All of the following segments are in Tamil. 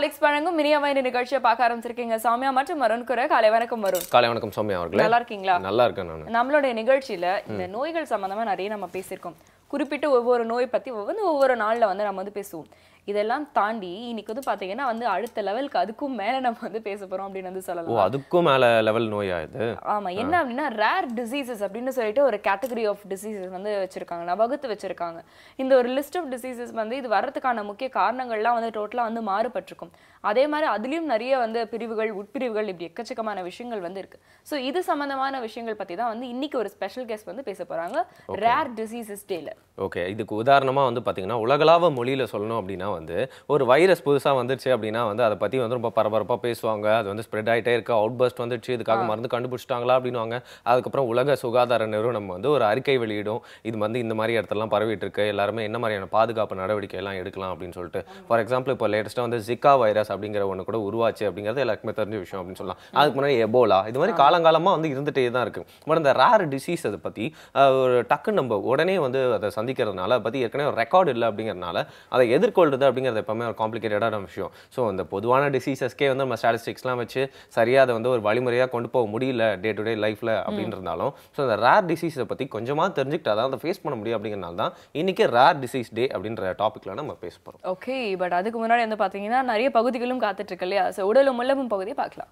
ஹாலிக்ஸ் வழங்கும் மினியா வைன நிகழ்ச்சியை பார்க்க ஆரம்பிச்சிருக்கீங்க சௌமியா மற்றும் வருண் குறை காலை வணக்கம் வருண் காலை வணக்கம் சௌமியா அவர்களே நல்லா இருக்கீங்களா நல்லா இருக்கேன் நான் நம்மளுடைய நிகழ்ச்சியில இந்த நோய்கள் சம்பந்தமா நிறைய நம்ம பேசியிருக்கோம் குறிப்பிட்டு ஒவ்வொரு நோய் பத்தி வந்து ஒவ்வொரு நாள்ல வந்து நம்ம வந்து பேசுவோம் இதெல்லாம் தாண்டி இன்னைக்கு வந்து பாத்தீங்கன்னா வந்து அடுத்த லெவலுக்கு அதுக்கும் மேல நம்ம வந்து பேச போறோம் அப்படின்னு வந்து ஓ சொல்லலாம் அதுக்கும் மேல லெவல் நோயா இது ஆமா என்ன அப்படின்னா ரேர் டிசீசஸ் அப்படின்னு சொல்லிட்டு ஒரு கேட்டகரி ஆஃப் டிசீசஸ் வந்து வச்சிருக்காங்க நான் வகுத்து வச்சிருக்காங்க இந்த ஒரு லிஸ்ட் ஆஃப் டிசீசஸ் வந்து இது வர்றதுக்கான முக்கிய காரணங்கள்லாம் வந்து டோட்டலா வந்து மாறுபட்டிருக்கும் அதே மாதிரி அதுலயும் நிறைய வந்து பிரிவுகள் உட்பிரிவுகள் இப்படி எக்கச்சக்கமான விஷயங்கள் வந்து இருக்கு ஸோ இது சம்பந்தமான விஷயங்கள் பத்தி தான் வந்து இன்னைக்கு ஒரு ஸ்பெஷல் கெஸ்ட் வந்து பேச போறாங்க ரேர் டிசீசஸ் டேல ஓகே இதுக்கு உதாரணமா வந்து பாத்தீங்கன்னா உலகளாவ மொழியில சொல்லணும் அப்படின்னா வந்து ஒரு வைரஸ் புதுசா வந்துருச்சு அப்படின்னா வந்து அதை பத்தி வந்து ரொம்ப பரபரப்பா பேசுவாங்க அது வந்து ஸ்ப்ரெட் ஆயிட்டே இருக்கு அவுட் பஸ்ட் வந்துருச்சு இதுக்காக மருந்து கண்டுபிடிச்சிட்டாங்களா அப்படின்னுவாங்க அதுக்கப்புறம் உலக சுகாதார நிறுவனம் வந்து ஒரு அறிக்கை வெளியிடும் இது வந்து இந்த மாதிரி இடத்துலலாம் பரவிட்டு இருக்கு எல்லாருமே என்ன மாதிரியான பாதுகாப்பு நடவடிக்கை எல்லாம் எடுக்கலாம் அப்படின்னு சொல்லிட்டு ஃபார் எக்ஸாம்பிள் இப்போ லேட்டஸ்ட்டாக வந்து ஜிகா வைரஸ் அப்படிங்கிற ஒன்று கூட உருவாச்சு அப்படிங்கிறது எல்லாருக்குமே தெரிஞ்ச விஷயம் அப்படின்னு சொல்லலாம் அதுக்கு முன்னாடி எபோலா இது மாதிரி காலங்காலமா வந்து இருந்துட்டே தான் இருக்கு பட் இந்த ரேர் டிசீஸ் அதை பத்தி அஹ், ஒரு டக்குன்னு நம்ம உடனே வந்து அதை சந்திக்கிறதுனால அதை பத்தி ஏற்கனவே ஒரு ரெக்கார்டு இல்லை அப்படிங்கிறதுனால அதை எதிர்கொள்றது அப்படிங்கிறது எப்பவுமே ஒரு காம்ப்ளிகேட்டடான விஷயம் ஸோ அந்த பொதுவான டிசீசஸ்க்கே வந்து நம்ம ஸ்டாட்டிஸ்டிக்ஸ்லாம் வச்சு சரியா அதை வந்து ஒரு வழிமுறையாக கொண்டு போக முடியல டே டு டே லைஃப்ல அப்படின்னு இருந்தாலும் ஸோ அந்த ரேர் டிசீஸை பத்தி கொஞ்சமா தெரிஞ்சுக்கிட்டா தான் அதை ஃபேஸ் பண்ண முடியும் அப்படிங்கிறனால தான் இன்னைக்கு ரேர் டிசீஸ் டே அப்படின்ற டாபிக்ல நம்ம பேச போறோம் ஓகே பட் அதுக்கு முன்னாடி வந்து பாத்தீங்கன்னா நிறைய பகுதிகளும் காத்துட்டு இருக்கு இல்லையா ஸோ உடலும் உள்ளமும் பகுதியை பார்க்கலாம்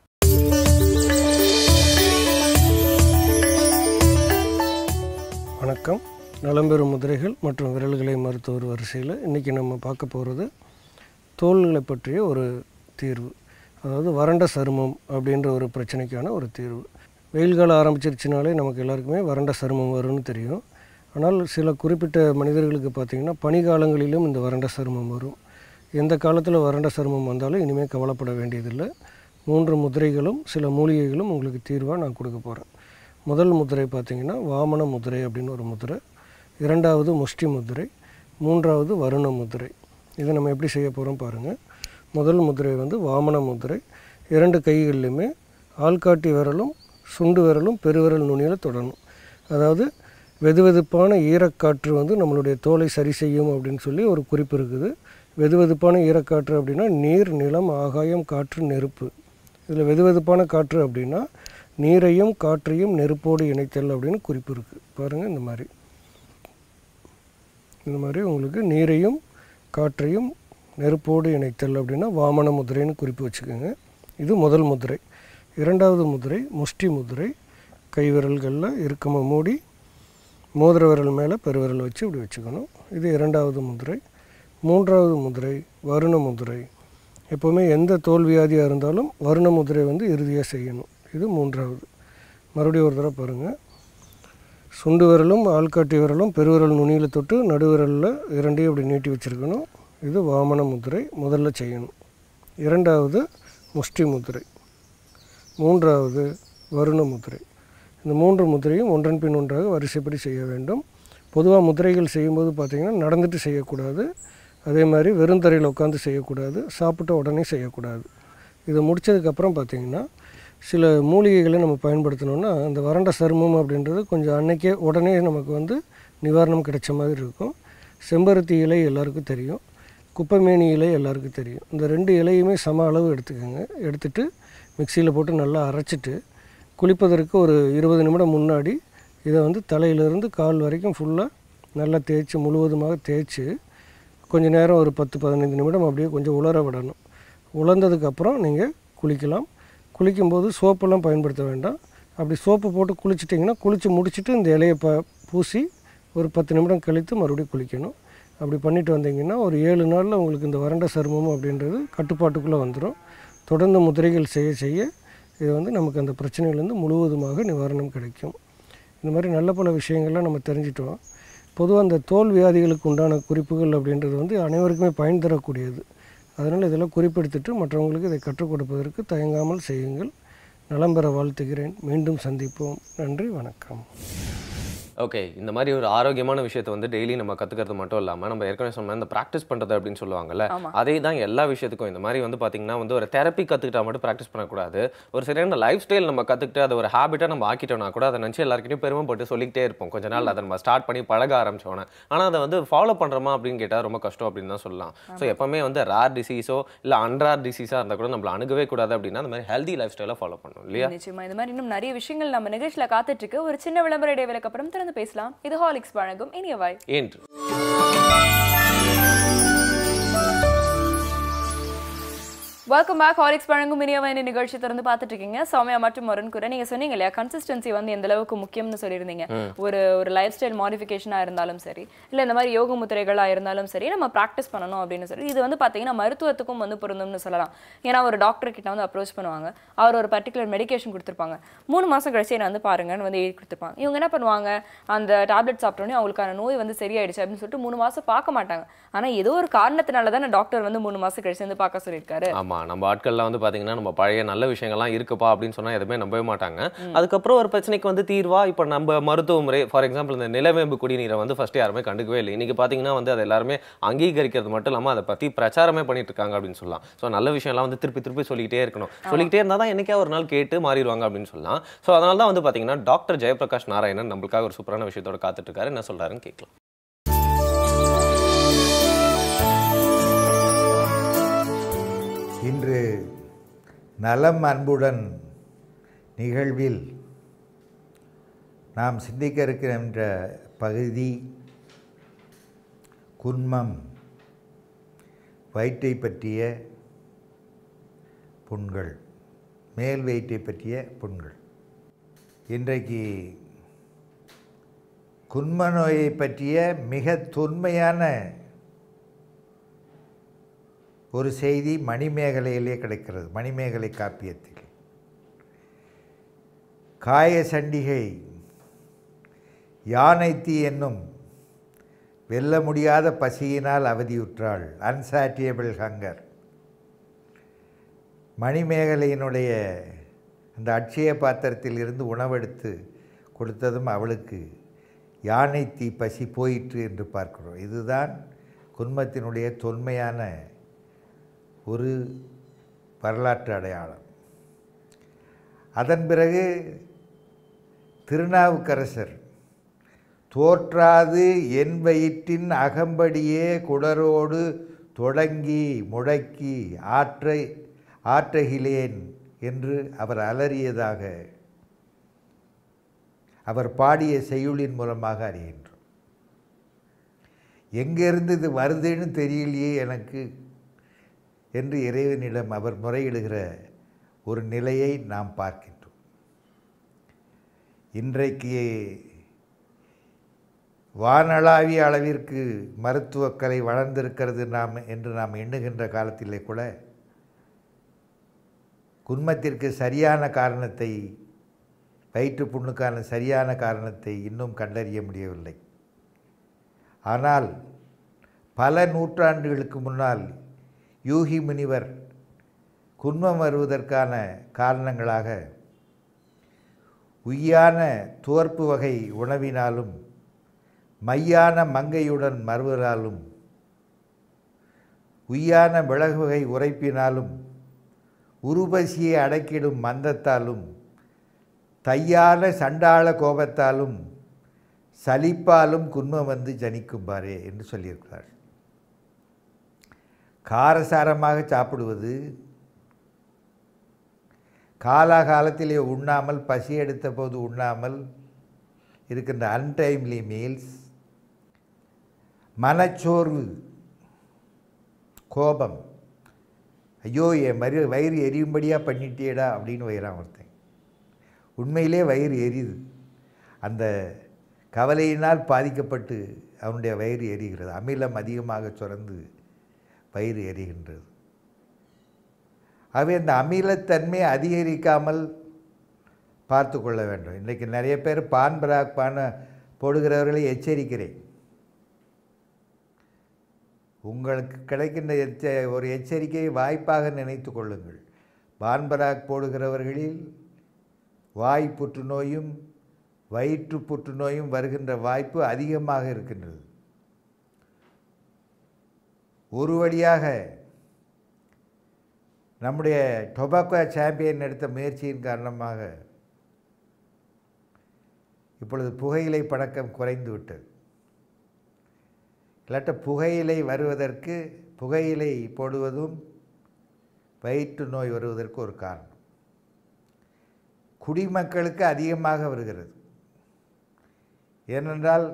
வணக்கம் நலம்பெறும் முதிரைகள் மற்றும் விரல்களை மருத்துவர் வரிசையில் இன்றைக்கி நம்ம பார்க்க போகிறது தோல்களை பற்றிய ஒரு தீர்வு அதாவது வறண்ட சருமம் அப்படின்ற ஒரு பிரச்சனைக்கான ஒரு தீர்வு வெயில் காலம் ஆரம்பிச்சிருச்சுனாலே நமக்கு எல்லாருக்குமே வறண்ட சருமம் வரும்னு தெரியும் ஆனால் சில குறிப்பிட்ட மனிதர்களுக்கு பார்த்திங்கன்னா பனிகாலங்களிலும் இந்த வறண்ட சருமம் வரும் எந்த காலத்தில் வறண்ட சருமம் வந்தாலும் இனிமேல் கவலைப்பட வேண்டியதில்லை மூன்று முதிரைகளும் சில மூலிகைகளும் உங்களுக்கு தீர்வாக நான் கொடுக்க போகிறேன் முதல் முதிரை பார்த்தீங்கன்னா வாமன முதிரை அப்படின்னு ஒரு முதிரை இரண்டாவது முஷ்டி முதிரை மூன்றாவது வருண முதிரை இதை நம்ம எப்படி செய்ய போகிறோம் பாருங்கள் முதல் முதிரை வந்து வாமன முதிரை இரண்டு கைகள்லையுமே ஆள்காட்டி விரலும் சுண்டு விரலும் பெருவிரல் நுனியில் தொடணும் அதாவது வெதுவெதுப்பான ஈரக்காற்று வந்து நம்மளுடைய தோலை சரி செய்யும் அப்படின்னு சொல்லி ஒரு குறிப்பு இருக்குது வெதுவெதுப்பான ஈரக்காற்று அப்படின்னா நீர் நிலம் ஆகாயம் காற்று நெருப்பு இதில் வெதுவெதுப்பான காற்று அப்படின்னா நீரையும் காற்றையும் நெருப்போடு இணைத்தல் அப்படின்னு குறிப்பு இருக்குது பாருங்கள் இந்த மாதிரி இந்த மாதிரி உங்களுக்கு நீரையும் காற்றையும் நெருப்போடு இணைத்தல் அப்படின்னா வாமன முதிரைன்னு குறிப்பு வச்சுக்கோங்க இது முதல் முதிரை இரண்டாவது முதிரை முஷ்டி முதிரை கை விரல்களில் இறுக்கமாக மூடி மோதிர விரல் மேலே பெருவிரல் வச்சு இப்படி வச்சுக்கணும் இது இரண்டாவது முதிரை மூன்றாவது முதிரை வருண முதிரை எப்போவுமே எந்த தோல் வியாதியாக இருந்தாலும் வருண முதிரை வந்து இறுதியாக செய்யணும் இது மூன்றாவது மறுபடியும் ஒரு தடவை பாருங்கள் சுண்டு விரலும் ஆள்காட்டி விரலும் பெருவிரல் நுனியில் தொட்டு நடுவிரலில் இரண்டையும் இப்படி நீட்டி வச்சுருக்கணும் இது வாமன முதிரை முதல்ல செய்யணும் இரண்டாவது முஷ்டி முதிரை மூன்றாவது வருண முதிரை இந்த மூன்று முதிரையும் ஒன்றன் பின் ஒன்றாக வரிசைப்படி செய்ய வேண்டும் பொதுவாக முதிரைகள் செய்யும்போது பார்த்திங்கன்னா நடந்துட்டு செய்யக்கூடாது அதே மாதிரி வெறுந்தரையில் உட்காந்து செய்யக்கூடாது சாப்பிட்ட உடனே செய்யக்கூடாது இதை முடித்ததுக்கப்புறம் பார்த்திங்கன்னா சில மூலிகைகளை நம்ம பயன்படுத்தினோன்னா அந்த வறண்ட சருமம் அப்படின்றது கொஞ்சம் அன்னைக்கே உடனே நமக்கு வந்து நிவாரணம் கிடைச்ச மாதிரி இருக்கும் செம்பருத்தி இலை எல்லாருக்கும் தெரியும் குப்பைமேனி இலை எல்லாருக்கும் தெரியும் இந்த ரெண்டு இலையுமே சம அளவு எடுத்துக்கோங்க எடுத்துட்டு மிக்சியில் போட்டு நல்லா அரைச்சிட்டு குளிப்பதற்கு ஒரு இருபது நிமிடம் முன்னாடி இதை வந்து தலையிலிருந்து கால் வரைக்கும் ஃபுல்லாக நல்லா தேய்ச்சி முழுவதுமாக தேய்ச்சி கொஞ்ச நேரம் ஒரு பத்து பதினைந்து நிமிடம் அப்படியே கொஞ்சம் உலர விடணும் உலர்ந்ததுக்கப்புறம் நீங்கள் குளிக்கலாம் குளிக்கும்போது சோப்பெல்லாம் பயன்படுத்த வேண்டாம் அப்படி சோப்பு போட்டு குளிச்சிட்டிங்கன்னா குளித்து முடிச்சுட்டு இந்த இலையை ப பூசி ஒரு பத்து நிமிடம் கழித்து மறுபடியும் குளிக்கணும் அப்படி பண்ணிட்டு வந்தீங்கன்னா ஒரு ஏழு நாளில் உங்களுக்கு இந்த வறண்ட சருமம் அப்படின்றது கட்டுப்பாட்டுக்குள்ளே வந்துடும் தொடர்ந்து முதிரைகள் செய்ய செய்ய இது வந்து நமக்கு அந்த பிரச்சனையிலேருந்து முழுவதுமாக நிவாரணம் கிடைக்கும் இந்த மாதிரி நல்ல பல விஷயங்கள்லாம் நம்ம தெரிஞ்சிட்டோம் பொதுவாக அந்த தோல் வியாதிகளுக்கு உண்டான குறிப்புகள் அப்படின்றது வந்து அனைவருக்குமே பயன் தரக்கூடியது அதனால் இதெல்லாம் குறிப்பெடுத்துட்டு மற்றவங்களுக்கு இதை கற்றுக் கொடுப்பதற்கு தயங்காமல் செய்யுங்கள் நலம் பெற வாழ்த்துகிறேன் மீண்டும் சந்திப்போம் நன்றி வணக்கம் ஓகே இந்த மாதிரி ஒரு ஆரோக்கியமான விஷயத்தை வந்து டெய்லி நம்ம கத்துக்கிறது மட்டும் இல்லாம நம்ம ஏற்கனவே சொன்ன இந்த ப்ராக்டிஸ் பண்றது அப்படின்னு சொல்லுவாங்கல்ல ஆமா. அதே தான் எல்லா விஷயத்துக்கும் இந்த மாதிரி வந்து பாத்தீங்கன்னா வந்து ஒரு தெரப்பி கத்துக்கிட்டா மட்டும் ப்ராக்டிஸ் பண்ணக்கூடாது ஒரு சரியான லைஃப் ஸ்டைல் நம்ம கத்துக்கிட்டு அதை ஒரு ஹேபிட்டா நம்ம ஆக்கிட்டோம்னா கூட அதை நினச்சி எல்லாருக்கிட்டையும் பெருமைப்பட்டு சொல்லிக்கிட்டே இருப்போம் கொஞ்ச நாள் அதை நம்ம ஸ்டார்ட் பண்ணி பழக ஆரம்பிச்சோன்னே ஆனா அதை வந்து ஃபாலோ பண்றோமா அப்படின்னு கேட்டா ரொம்ப கஷ்டம் அப்படின்னு தான் சொல்லலாம் ஸோ எப்பவுமே வந்து ரேர் டிசீஸோ இல்ல அன்ரார் டிசீஸா இருந்தா கூட நம்மள அணுகவே கூடாது அப்படின்னா அந்த மாதிரி ஹெல்தி லைஃப் ஸ்டைலை ஃபாலோ பண்ணணும் இல்லையா நிச்சயமா இந்த மாதிரி இன்னும் நிறைய விஷயங்கள் நம்ம நிகழ்ச்சியில காத்துட்டு இருக்கு ஒரு சின்ன விளம்பர இடைவேளைக்கு அப்புறம் திறந்து பேசலாம் இது ஹாலிக்ஸ் வழங்கும் இனிய வாய் ஏன்று வெல்கம் பேக் ஹாலிக்ஸ் வழங்கும் இனியவன் நிகழ்ச்சி திறந்து பார்த்துட்டு இருக்கீங்க சௌமியா மற்றும் மருண் கூட நீங்க சொன்னீங்க இல்லையா கன்சிஸ்டன்சி வந்து எந்த அளவுக்கு முக்கியம்னு சொல்லியிருந்தீங்க ஒரு ஒரு லைஃப் ஸ்டைல் மாடிஃபிகேஷனா இருந்தாலும் சரி இல்ல இந்த மாதிரி யோக முத்திரைகளா இருந்தாலும் சரி நம்ம ப்ராக்டிஸ் பண்ணணும் அப்படின்னு சொல்லி இது வந்து பாத்தீங்கன்னா மருத்துவத்துக்கும் வந்து பொருந்தும்னு சொல்லலாம் ஏன்னா ஒரு டாக்டர் கிட்ட வந்து அப்ரோச் பண்ணுவாங்க அவர் ஒரு பர்டிகுலர் மெடிகேஷன் கொடுத்துருப்பாங்க மூணு மாசம் கழிச்சு என்ன வந்து பாருங்கன்னு வந்து எழுதி கொடுத்துருப்பாங்க இவங்க என்ன பண்ணுவாங்க அந்த டேப்லெட் சாப்பிட்டோன்னே அவங்களுக்கான நோய் வந்து சரியாயிடுச்சு அப்படின்னு சொல்லிட்டு மூணு மாசம் பார்க்க மாட்டாங்க ஆனா ஏதோ ஒரு காரணத்தினால தானே டாக்டர் வந்து மூணு மாசம் கழிச்சு வந்து பார்க்க சொல்லியிருக்காரு ஆமா நம்ம ஆட்கள்லாம் வந்து பாத்தீங்கன்னா நம்ம பழைய நல்ல விஷயங்கள்லாம் இருக்குப்பா அப்படின்னு சொன்னா எதுவுமே நம்பவே மாட்டாங்க அதுக்கப்புறம் ஒரு பிரச்சனைக்கு வந்து தீர்வா இப்போ நம்ம மருத்துவ முறை ஃபார் எக்ஸாம்பிள் இந்த நிலவேம்பு குடிநீரை வந்து ஃபர்ஸ்ட் யாருமே கண்டுக்கவே இல்லை இன்னைக்கு பாத்தீங்கன்னா வந்து அது எல்லாருமே அங்கீகரிக்கிறது மட்டும் இல்லாம அதை பத்தி பிரச்சாரமே பண்ணிட்டு இருக்காங்க அப்படின்னு சொல்லலாம் ஸோ நல்ல விஷயம்லாம் வந்து திருப்பி திருப்பி சொல்லிக்கிட்டே இருக்கணும் சொல்லிக்கிட்டே இருந்தால் தான் என்னைக்கா ஒரு நாள் கேட்டு மாறிடுவாங்க அப்படின்னு சொல்லலாம் ஸோ அதனால தான் வந்து பாத்தீங்கன்னா டாக்டர் ஜெயபிரகாஷ் நாராயணன் நம்மளுக்காக ஒரு சூப்பரான விஷயத்தோட காத்துட்டு இருக்காரு என்ன சொல்றாருன்னு கேட்கலாம் இன்று நலம் அன்புடன் நிகழ்வில் நாம் சிந்திக்க இருக்கின்ற பகுதி குன்மம் வயிற்றை பற்றிய புண்கள் மேல் வயிற்றை பற்றிய புண்கள் இன்றைக்கு குன்ம நோயை பற்றிய மிக தொன்மையான ஒரு செய்தி மணிமேகலையிலே கிடைக்கிறது மணிமேகலை காப்பியத்தில் காய சண்டிகை யானைத்தி என்னும் வெல்ல முடியாத பசியினால் அவதியுற்றாள் அன்சாட்டியபிள் ஹங்கர் மணிமேகலையினுடைய அந்த அட்சய பாத்திரத்தில் இருந்து உணவெடுத்து கொடுத்ததும் அவளுக்கு யானை தீ பசி போயிற்று என்று பார்க்கிறோம் இதுதான் குன்மத்தினுடைய தொன்மையான ஒரு வரலாற்று அடையாளம் அதன் பிறகு திருநாவுக்கரசர் தோற்றாது என் வயிற்றின் அகம்படியே குடரோடு தொடங்கி முடக்கி ஆற்றை ஆற்றகிலேன் என்று அவர் அலறியதாக அவர் பாடிய செய்யுளின் மூலமாக அறிகின்றோம் எங்கிருந்து இது வருதுன்னு தெரியலையே எனக்கு என்று இறைவனிடம் அவர் முறையிடுகிற ஒரு நிலையை நாம் பார்க்கின்றோம் இன்றைக்கு வானளாவிய அளவிற்கு மருத்துவக்கலை வளர்ந்திருக்கிறது நாம் என்று நாம் எண்ணுகின்ற காலத்திலே கூட குன்மத்திற்கு சரியான காரணத்தை வயிற்று புண்ணுக்கான சரியான காரணத்தை இன்னும் கண்டறிய முடியவில்லை ஆனால் பல நூற்றாண்டுகளுக்கு முன்னால் யூகி முனிவர் குன்மம் வருவதற்கான காரணங்களாக உய்யான துவர்ப்பு வகை உணவினாலும் மையான மங்கையுடன் மறுவலாலும் உய்யான மிளகு வகை உரைப்பினாலும் உருபசியை அடக்கிடும் மந்தத்தாலும் தையான சண்டாள கோபத்தாலும் சலிப்பாலும் குன்மம் வந்து ஜனிக்கும்பாரே என்று சொல்லியிருக்கிறார் காரசாரமாக சாப்பிடுவது காலாகாலத்திலே உண்ணாமல் பசி எடுத்த போது உண்ணாமல் இருக்கின்ற அன்டைம்லி மீல்ஸ் மனச்சோர்வு கோபம் ஐயோ என் மறு வயிறு எரியும்படியாக பண்ணிட்டியேடா அப்படின்னு வயிறான் ஒருத்தன் உண்மையிலே வயிறு எரியுது அந்த கவலையினால் பாதிக்கப்பட்டு அவனுடைய வயிறு எரிகிறது அமிலம் அதிகமாக சுரந்து வயிறு எரிகின்றது ஆகவே அந்த அமிலத்தன்மை அதிகரிக்காமல் பார்த்து கொள்ள வேண்டும் இன்றைக்கு நிறைய பேர் பான் பராக் பான போடுகிறவர்களை எச்சரிக்கிறேன் உங்களுக்கு கிடைக்கின்ற எச்ச ஒரு எச்சரிக்கையை வாய்ப்பாக நினைத்து கொள்ளுங்கள் பான்பராக் போடுகிறவர்களில் வாய் புற்றுநோயும் வயிற்று புற்றுநோயும் வருகின்ற வாய்ப்பு அதிகமாக இருக்கின்றது ஒரு வழியாக நம்முடைய டொபாக்கோ சாம்பியன் எடுத்த முயற்சியின் காரணமாக இப்பொழுது புகையிலை பழக்கம் குறைந்து விட்டது இல்லாட்ட புகையிலை வருவதற்கு புகையிலை போடுவதும் வயிற்று நோய் வருவதற்கு ஒரு காரணம் குடிமக்களுக்கு அதிகமாக வருகிறது ஏனென்றால்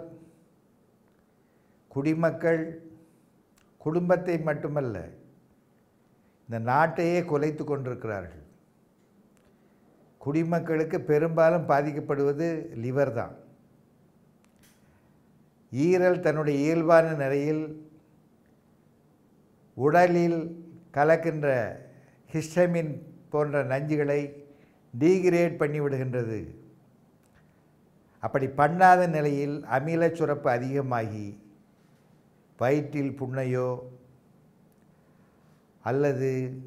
குடிமக்கள் குடும்பத்தை மட்டுமல்ல இந்த நாட்டையே குலைத்து கொண்டிருக்கிறார்கள் குடிமக்களுக்கு பெரும்பாலும் பாதிக்கப்படுவது லிவர் தான் ஈரல் தன்னுடைய இயல்பான நிலையில் உடலில் கலக்கின்ற ஹிஸ்டமின் போன்ற நஞ்சுகளை டீகிரேட் பண்ணிவிடுகின்றது அப்படி பண்ணாத நிலையில் அமில சுரப்பு அதிகமாகி வயிற்றில் புண்ணையோ அல்லது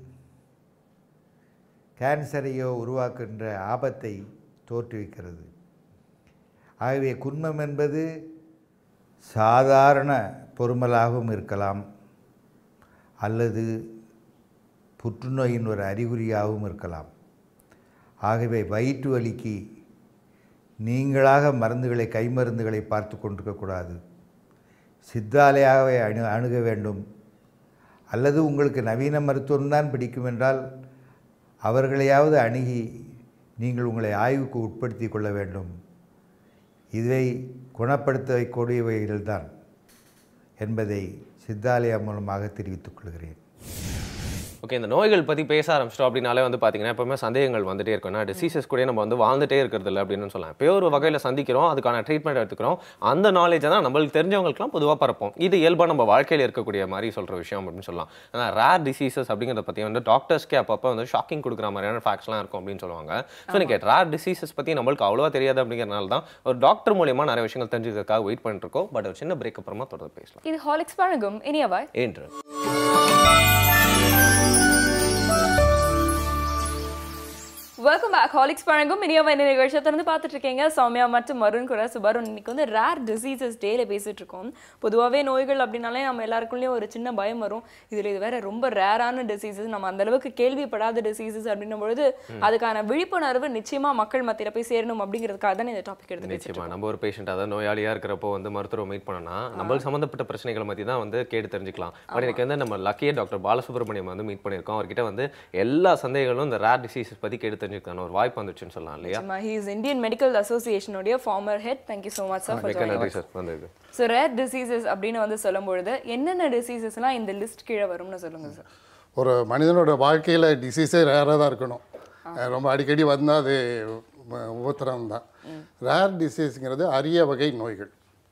கேன்சரையோ உருவாக்குகின்ற ஆபத்தை தோற்றுவிக்கிறது ஆகவே குன்மம் என்பது சாதாரண பொறுமலாகவும் இருக்கலாம் அல்லது புற்றுநோயின் ஒரு அறிகுறியாகவும் இருக்கலாம் ஆகவே வயிற்று வலிக்கு நீங்களாக மருந்துகளை கைமருந்துகளை பார்த்து கொண்டிருக்கக்கூடாது சித்தாலயாவை அணு அணுக வேண்டும் அல்லது உங்களுக்கு நவீன மருத்துவம்தான் பிடிக்கும் என்றால் அவர்களையாவது அணுகி நீங்கள் உங்களை ஆய்வுக்கு உட்படுத்தி கொள்ள வேண்டும் இதை குணப்படுத்தக்கூடியவைகள்தான் என்பதை சித்தாலயா மூலமாக தெரிவித்துக் கொள்கிறேன் ஓகே இந்த நோய்கள் பற்றி பேச ஆரம்பிச்சிட்டோம் அப்படின்னாலே வந்து பார்த்தீங்கன்னா எப்பவுமே சந்தேகங்கள் வந்துட்டே இருக்கும் ஏன்னா டிசீசஸ் கூட நம்ம வந்து வாழ்ந்துட்டே இருக்கிறது இல்லை அப்படின்னு சொல்லலாம் இப்போ ஒரு வகையில் சந்திக்கிறோம் அதுக்கான ட்ரீட்மெண்ட் எடுத்துக்கிறோம் அந்த நாலேஜை தான் நம்மளுக்கு தெரிஞ்சவங்களுக்குலாம் பொதுவாக பரப்போம் இது இயல்பாக நம்ம வாழ்க்கையில் இருக்கக்கூடிய மாதிரி சொல்கிற விஷயம் அப்படின்னு சொல்லலாம் ஆனால் ரேர் டிசீசஸ் அப்படிங்கிறத பற்றி வந்து டாக்டர்ஸ்க்கே அப்பப்போ வந்து ஷாக்கிங் கொடுக்குற மாதிரியான ஃபேக்ட்ஸ்லாம் இருக்கும் அப்படின்னு சொல்லுவாங்க ஸோ எனக்கு ரேர் டிசீசஸ் பற்றி நம்மளுக்கு அவ்வளோவா தெரியாது அப்படிங்கிறனால தான் ஒரு டாக்டர் மூலியமாக நிறைய விஷயங்கள் தெரிஞ்சுக்கிறதுக்காக வெயிட் பண்ணிட்டு இருக்கோம் பட் ஒரு சின்ன பிரேக் அப்புறமா தொடர்ந்து பேசலாம் இது ஹாலிக்ஸ் வழங்கும் இனியவாய் ஏன்று வெல்கம் பேக் ஹாலிக்ஸ் வழங்கும் இனியாவை இந்த நிகழ்ச்சியை தொடர்ந்து பார்த்துட்டு இருக்கீங்க சௌமியா மற்றும் மருண் கூட சுபருண் இன்னைக்கு வந்து ரேர் டிசீசஸ் டேல பேசிட்டு இருக்கோம் பொதுவாகவே நோய்கள் அப்படின்னாலே நம்ம எல்லாருக்குள்ளேயும் ஒரு சின்ன பயம் வரும் இதுல இது வேற ரொம்ப ரேரான டிசீசஸ் நம்ம அந்த அளவுக்கு கேள்விப்படாத டிசீசஸ் அப்படின்னும் பொழுது அதுக்கான விழிப்புணர்வு நிச்சயமா மக்கள் மத்தியில போய் சேரணும் அப்படிங்கிறதுக்காக தான் இந்த டாபிக் எடுத்து பேசிட்டு நிச்சயமா நம்ம ஒரு பேஷண்ட் அதாவது நோயாளியா இருக்கிறப்போ வந்து மருத்துவரை மீட் பண்ணனா நம்மளுக்கு சம்மந்தப்பட்ட பிரச்சனைகளை பத்தி தான் வந்து கேட்டு தெரிஞ்சுக்கலாம் பட் எனக்கு வந்து நம்ம லக்கியே டாக்டர் பாலசுப்ரமணியம் வந்து மீட் பண்ணியிருக்கோம் அவர்கிட்ட வந்து எல்லா சந்தேகங்களும் இந்த ரேர் டிசீசஸ் பத்தி கேட்டு தெரிஞ்சுக்கலாம் ஒரு வாய்ப்பு வந்துச்சுன்னு சொல்லலாம் இல்லையா நிச்சயமா ஹி இஸ் இந்தியன் மெடிக்கல் அசோசியேஷனுடைய former head thank you so much sir for மிக்க நன்றி சார் வந்தது ஸோ ரேர் டிசீசஸ் அப்படின்னு வந்து சொல்லும் பொழுது என்னென்ன டிசீசஸ்லாம் இந்த லிஸ்ட் கீழே வரும்னு சொல்லுங்க சார் ஒரு மனிதனோட வாழ்க்கையில் டிசீஸே ரேராக தான் இருக்கணும் அஹ் ரொம்ப அடிக்கடி வந்தால் அது உபத்திரம் தான் ரேர் டிசீஸுங்கிறது அரிய வகை நோய்கள்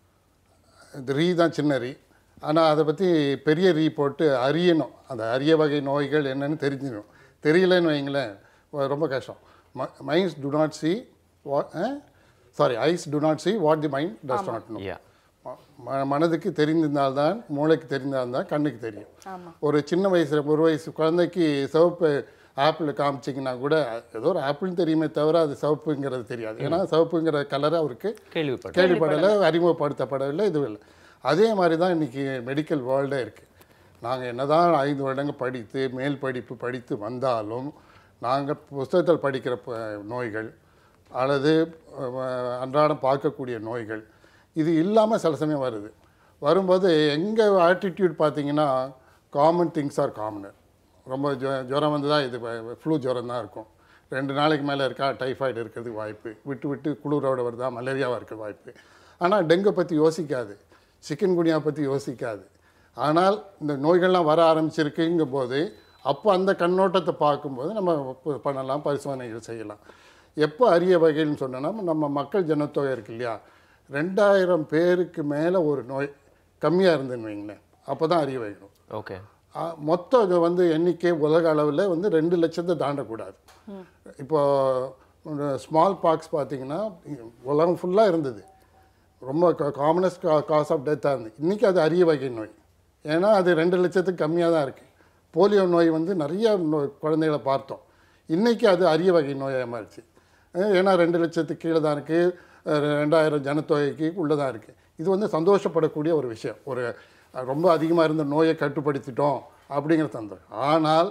இது ரீ தான் சின்ன ரீ ஆனால் அதை பற்றி பெரிய ரீ போட்டு அறியணும் அந்த அரிய வகை நோய்கள் என்னன்னு தெரிஞ்சிடணும் தெரியலன்னு வைங்களேன் வ- ரொம்ப கஷ்டம் minds do not see what sorry eyes do not see what the mind does not know யா ம- மனதுக்கு தெரிந்திருந்தால்தான் மூளைக்கு தெரிந்தால்தான் கண்ணுக்கு தெரியும் ஒரு சின்ன வயசுல ஒரு வயசு குழந்தைக்கு சிவப்பு ஆப்பிள் காமிச்சிங்கன்னா கூட ஏதோ ஒரு ஆப்பிள்னு தெரியுமே தவிர அது சிவப்புங்கிறது தெரியாது ஏன்னா சிவப்புங்கிற கலர் அவருக்கு கேள்விப்பட்டேன் கேள்விப்படலை அறிமுகப்படுத்தப்படவில்லை இதுவும் இல்லை அதே மாதிரி தான் இன்றைக்கி மெடிக்கல் வேர்ல்டே இருக்குது நாங்கள் என்னதான் ஐந்து வருடங்கள் படித்து மேல் படிப்பு படித்து வந்தாலும் நாங்கள் புஸ்தகத்தில் படிக்கிற ப- நோய்கள் அல்லது அஹ், அன்றாடம் பார்க்கக்கூடிய நோய்கள் இது இல்லாமல் சில சமயம் வருது வரும்போது எங்கள் ஆட்டிடியூட் பார்த்தீங்கன்னா காமன் திங்ஸ் ஆர் காமனர் ரொம்ப ஜொ ஜுரம் வந்ததா இது ஃப்ளூ ஜுரம் தான் இருக்கும் ரெண்டு நாளைக்கு மேலே இருக்கா டைஃபாய்டு இருக்கிறதுக்கு வாய்ப்பு விட்டு விட்டு குளிரோட வருதா மலேரியாவாக இருக்க வாய்ப்பு ஆனால் டெங்கை பற்றி யோசிக்காது சிக்கன் குனியா பற்றி யோசிக்காது ஆனால் இந்த நோய்கள்லாம் வர ஆரம்பிச்சிருக்குங்கும் போது அப்போ அந்த கண்ணோட்டத்தை பார்க்கும்போது நம்ம ப- பண்ணலாம் பரிசோதனைகள் செய்யலாம் எப்போ அரிய வகைன்னு சொன்னோன்னா நம்ம மக்கள் ஜனத்தொகை இருக்கு இல்லையா ரெண்டாயிரம் பேருக்கு மேலே ஒரு நோய் கம்மியாக இருந்துன்னு வைங்களேன் அப்போ தான் அரிய வகை நோய். ஓகே ஆ, மொத்தம் இது வந்து எண்ணிக்கை உலக அளவில் வந்து ரெண்டு லட்சத்தை தாண்டக்கூடாது இப்போ ஸ்மால் பாக்ஸ் பார்த்தீங்கன்னா உலகம் ஃபுல்லாக இருந்தது ரொம்ப காமனஸ்ட் காஸ் ஆஃப் டெத்தாக இருந்தது இன்றைக்கி அது அரிய வகை நோய் ஏன்னா அது ரெண்டு லட்சத்துக்கு கம்மியாக தான் இருக்குது போலியோ நோய் வந்து நிறைய நோய் குழந்தைகளை பார்த்தோம் இன்றைக்கி அது அரிய வகை நோயாக மாறிச்சு அஹ் ஏன்னா ரெண்டு லட்சத்துக்கு கீழே தான் இருக்குது அஹ், ரெண்டாயிரம் ஜனத்தொகைக்கு உள்ளதாக இருக்குது இது வந்து சந்தோஷப்படக்கூடிய ஒரு விஷயம் ஒரு அஹ், ரொம்ப அதிகமாக இருந்த நோயை கட்டுப்படுத்திட்டோம் அப்படிங்கிற சந்தோஷம் ஆனால்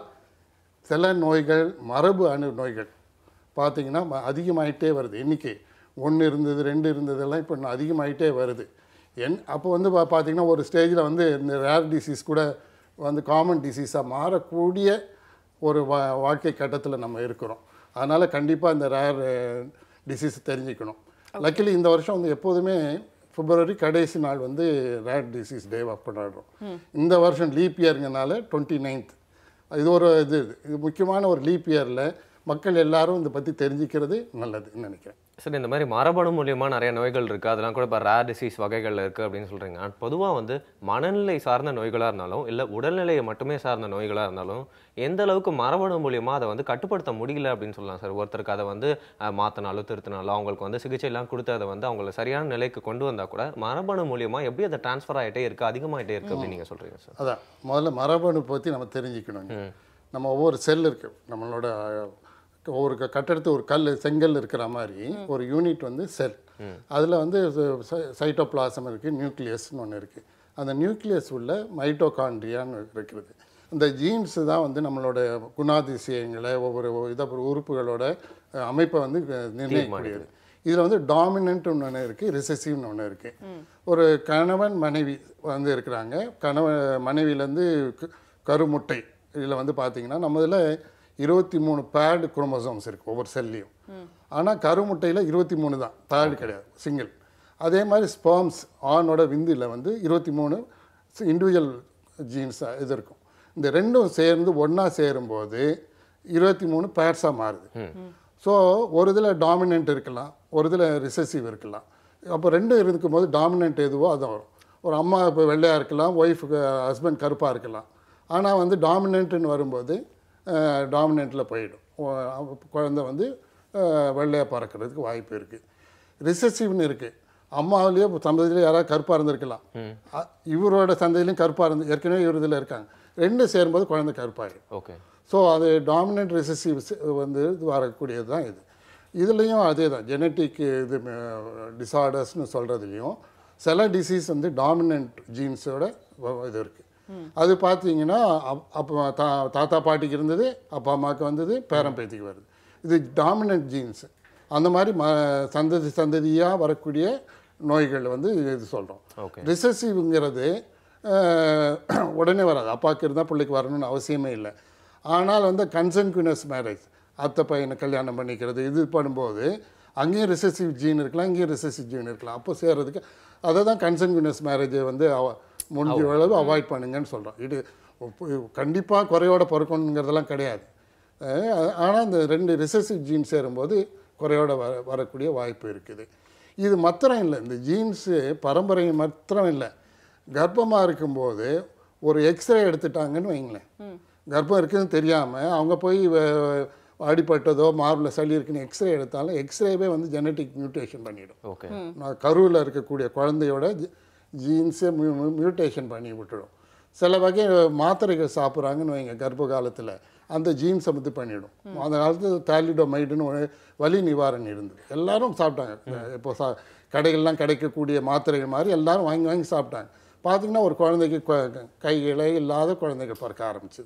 சில நோய்கள் மரபு அணு நோய்கள் பார்த்தீங்கன்னா ம- அதிகமாயிட்டே வருது எண்ணிக்கை ஒன்று இருந்தது ரெண்டு இருந்ததெல்லாம் இப்போ இன்னும் அதிகமாயிட்டே வருது என் அப்போ வந்து பா பார்த்தீங்கன்னா ஒரு ஸ்டேஜில் வந்து இந்த ரேர் டிசீஸ் கூட வந்து காமன் டிசீஸாக மாறக்கூடிய ஒரு வா வாழ்க்கை கட்டத்தில் நம்ம இருக்கிறோம் அதனால் கண்டிப்பாக இந்த ரேர் டிசீஸ் தெரிஞ்சுக்கணும் லக்கிலி இந்த வருஷம் வந்து எப்போதுமே பிப்ரவரி கடைசி நாள் வந்து ரேர் டிசீஸ் டேவாக கொண்டாடுறோம் இந்த வருஷம் லீப் இயருங்கனால டுவெண்ட்டி நைன்த் இது ஒரு இது இது முக்கியமான ஒரு லீப் இயரில் மக்கள் எல்லாரும் இதை பற்றி தெரிஞ்சுக்கிறது நல்லதுன்னு நினைக்கிறேன் சரி இந்த மாதிரி மரபணு மூலியமா நிறைய நோய்கள் இருக்கு அதெல்லாம் கூட இப்போ ரேர் டிசீஸ் வகைகள் இருக்கு அப்படின்னு சொல்றீங்க ஆனா பொதுவா வந்து மனநிலை சார்ந்த நோய்களா இருந்தாலும் இல்ல உடல்நிலையை மட்டுமே சார்ந்த நோய்களா இருந்தாலும் எந்த அளவுக்கு மரபணு மூலியமா அதை வந்து கட்டுப்படுத்த முடியல அப்படின்னு சொல்லலாம் சார் ஒருத்தருக்கு அதை வந்து அஹ், மாத்தினாலோ திருத்தினாலோ அவங்களுக்கு வந்து சிகிச்சை எல்லாம் கொடுத்து அதை வந்து அவங்களை சரியான நிலைக்கு கொண்டு வந்தா கூட மரபணு மூலியமா எப்படி அதை டிரான்ஸ்ஃபர் ஆயிட்டே இருக்கு அதிகமாயிட்டே இருக்கு அப்படின்னு நீங்க சொல்றீங்க சார் அதான் முதல்ல மரபணு பற்றி நம்ம தெரிஞ்சுக்கணுங்க நம்ம ஒவ்வொரு செல் இருக்கு நம்மளோட அஹ், ஒரு க- கட்டடத்து ஒரு கல் செங்கல் இருக்கிற மாதிரி ஒரு யூனிட் வந்து செல் அதில் வந்து சைட்டோபிளாசம் இருக்குது நியூக்ளியஸ்னு ஒன்று இருக்குது அந்த நியூக்ளியஸ் உள்ள மைட்டோகாண்ட்ரியான்னு இருக்கிறது இந்த ஜீன்ஸ் தான் வந்து நம்மளோட குணாதிசயங்களை ஒவ்வொரு இதை உறுப்புகளோட அஹ், அமைப்பை வந்து அஹ், நிர்ணயிக்கக்கூடியது இதில் வந்து டாமினன்ட்னு ஒன்று இருக்குது ரிசசிவ்னு ஒன்று இருக்குது ஒரு கணவன் மனைவி வந்து இருக்கிறாங்க கணவன் மனைவியிலேருந்து கருமுட்டை இதில் வந்து பார்த்தீங்கன்னா நம்ம இதில் இருபத்தி மூணு பேடு குரோமோசோம்ஸ் இருக்குது ஒவ்வொரு செல்லையும் ஆனால் கருமுட்டையில் இருபத்தி மூணு தான் பேடு கிடையாது சிங்கிள் அதே மாதிரி ஸ்பேம்ஸ் ஆணோட விந்தில் வந்து இருபத்தி மூணு இண்டிவிஜுவல் ஜீன்ஸ் இது இருக்கும் இந்த ரெண்டும் சேர்ந்து ஒன்றா சேரும்போது இருபத்தி மூணு பேர்ஸாக மாறுது ஸோ ஒரு இதில் டாமினன்ட் இருக்கலாம் ஒரு இதில் ரிசசிவ் இருக்கலாம் அப்போ ரெண்டும் இருக்கும்போது டாமினன்ட் எதுவோ அதான் வரும் ஒரு அம்மா இப்போ வெள்ளையாக இருக்கலாம் ஒய்ஃபுக்கு ஹஸ்பண்ட் கருப்பாக இருக்கலாம் ஆனால் வந்து டாமினன்ட்னு வரும்போது டாமினண்ட்டில் போயிடும் ஓ- அப்ப குழந்தை வந்து வெள்ளையாக பறக்கிறதுக்கு வாய்ப்பு இருக்குது ரிசசிவ்னு இருக்குது அம்மாவிலேயே சந்ததியிலே யாராவது கருப்பாக இருந்திருக்கலாம் அ- இவரோட சந்ததியிலையும் கருப்பாக இருந்து ஏற்கனவே இவர் இதில் இருக்காங்க ரெண்டும் சேரும்போது குழந்தை கருப்பாயிடும் ஓகே ஸோ அது டாமினன்ட் ரிசசிவ் வந்து இது வரக்கூடியது தான் இது இதுலேயும் அதே தான் ஜெனட்டிக் இது டிசார்டர்ஸ்னு சொல்கிறதுலையும் சில டிசீஸ் வந்து டாமினன்ட் ஜீன்ஸோட இது இருக்குது அது பார்த்தீங்கன்னா அப்- அப்போ தா தாத்தா பாட்டிக்கு இருந்தது அப்பா அம்மாவுக்கு வந்தது பேரன் பேத்திக்கு வருது இது டாமினன்ட் ஜீன்ஸ் அந்த மாதிரி ம சந்ததி சந்ததியாக வரக்கூடிய நோய்கள் வந்து இது சொல்கிறோம் Okay. ரிசசிவ்ங்கிறது உடனே வராது அப்பாவுக்கு இருந்தால் பிள்ளைக்கு வரணும்னு அவசியமே இல்லை ஆனால் வந்து கன்சன்குனஸ் மேரேஜ் அத்தை பையனை கல்யாணம் பண்ணிக்கிறது இது பண்ணும்போது அங்கேயும் ரிசசிவ் ஜீன் இருக்கலாம் இங்கேயும் ரிசசிவ் ஜீன் இருக்கலாம் அப்போ சேர்றதுக்கு அதை தான் கன்சன்குனஸ் மேரேஜை வந்து அவ- முடிஞ்ச அளவு அவாய்ட் பண்ணுங்கன்னு சொல்கிறோம் இது கண்டிப்பாக குறையோட பிறக்கணுங்கிறதெல்லாம் கிடையாது ஆனால் இந்த ரெண்டு ரிசசிவ் ஜீன் சேரும்போது குறையோட வர வரக்கூடிய வாய்ப்பு இருக்குது இது மாத்திரம் இல்லை இந்த ஜீன்ஸு பரம்பரை மாத்திரம் இல்லை கர்ப்பமாக இருக்கும்போது ஒரு எக்ஸ்ரே எடுத்துட்டாங்கன்னு வைங்களேன் கர்ப்பம் இருக்குதுன்னு தெரியாமல் அவங்க போய் வ- அடிபட்டதோ மார்பில் சளி இருக்குன்னு எக்ஸ்ரே எடுத்தாலும் எக்ஸ்ரேவே வந்து ஜெனட்டிக் மியூட்டேஷன் பண்ணிடும் ஓகே நான் கருவில் இருக்கக்கூடிய குழந்தையோட ஜீன்ஸை மியூட்டேஷன் பண்ணி விட்டுடும் சில வகை மாத்திரைகள் சாப்பிட்றாங்கன்னு வைங்க கர்ப்ப காலத்தில் அந்த ஜீன்ஸை வந்து பண்ணிடும் அந்த காலத்தில் தாலிடோமைடுன்னு ஒரு வலி நிவாரணி இருந்தது எல்லாரும் சாப்பிட்டாங்க இப்போ சா கடைகள்லாம் கிடைக்கக்கூடிய மாத்திரைகள் மாதிரி எல்லாரும் வாங்கி வாங்கி சாப்பிட்டாங்க பார்த்தீங்கன்னா ஒரு குழந்தைக்கு கொ- கைகளே இல்லாத குழந்தைகள் பிறக்க ஆரம்பிச்சது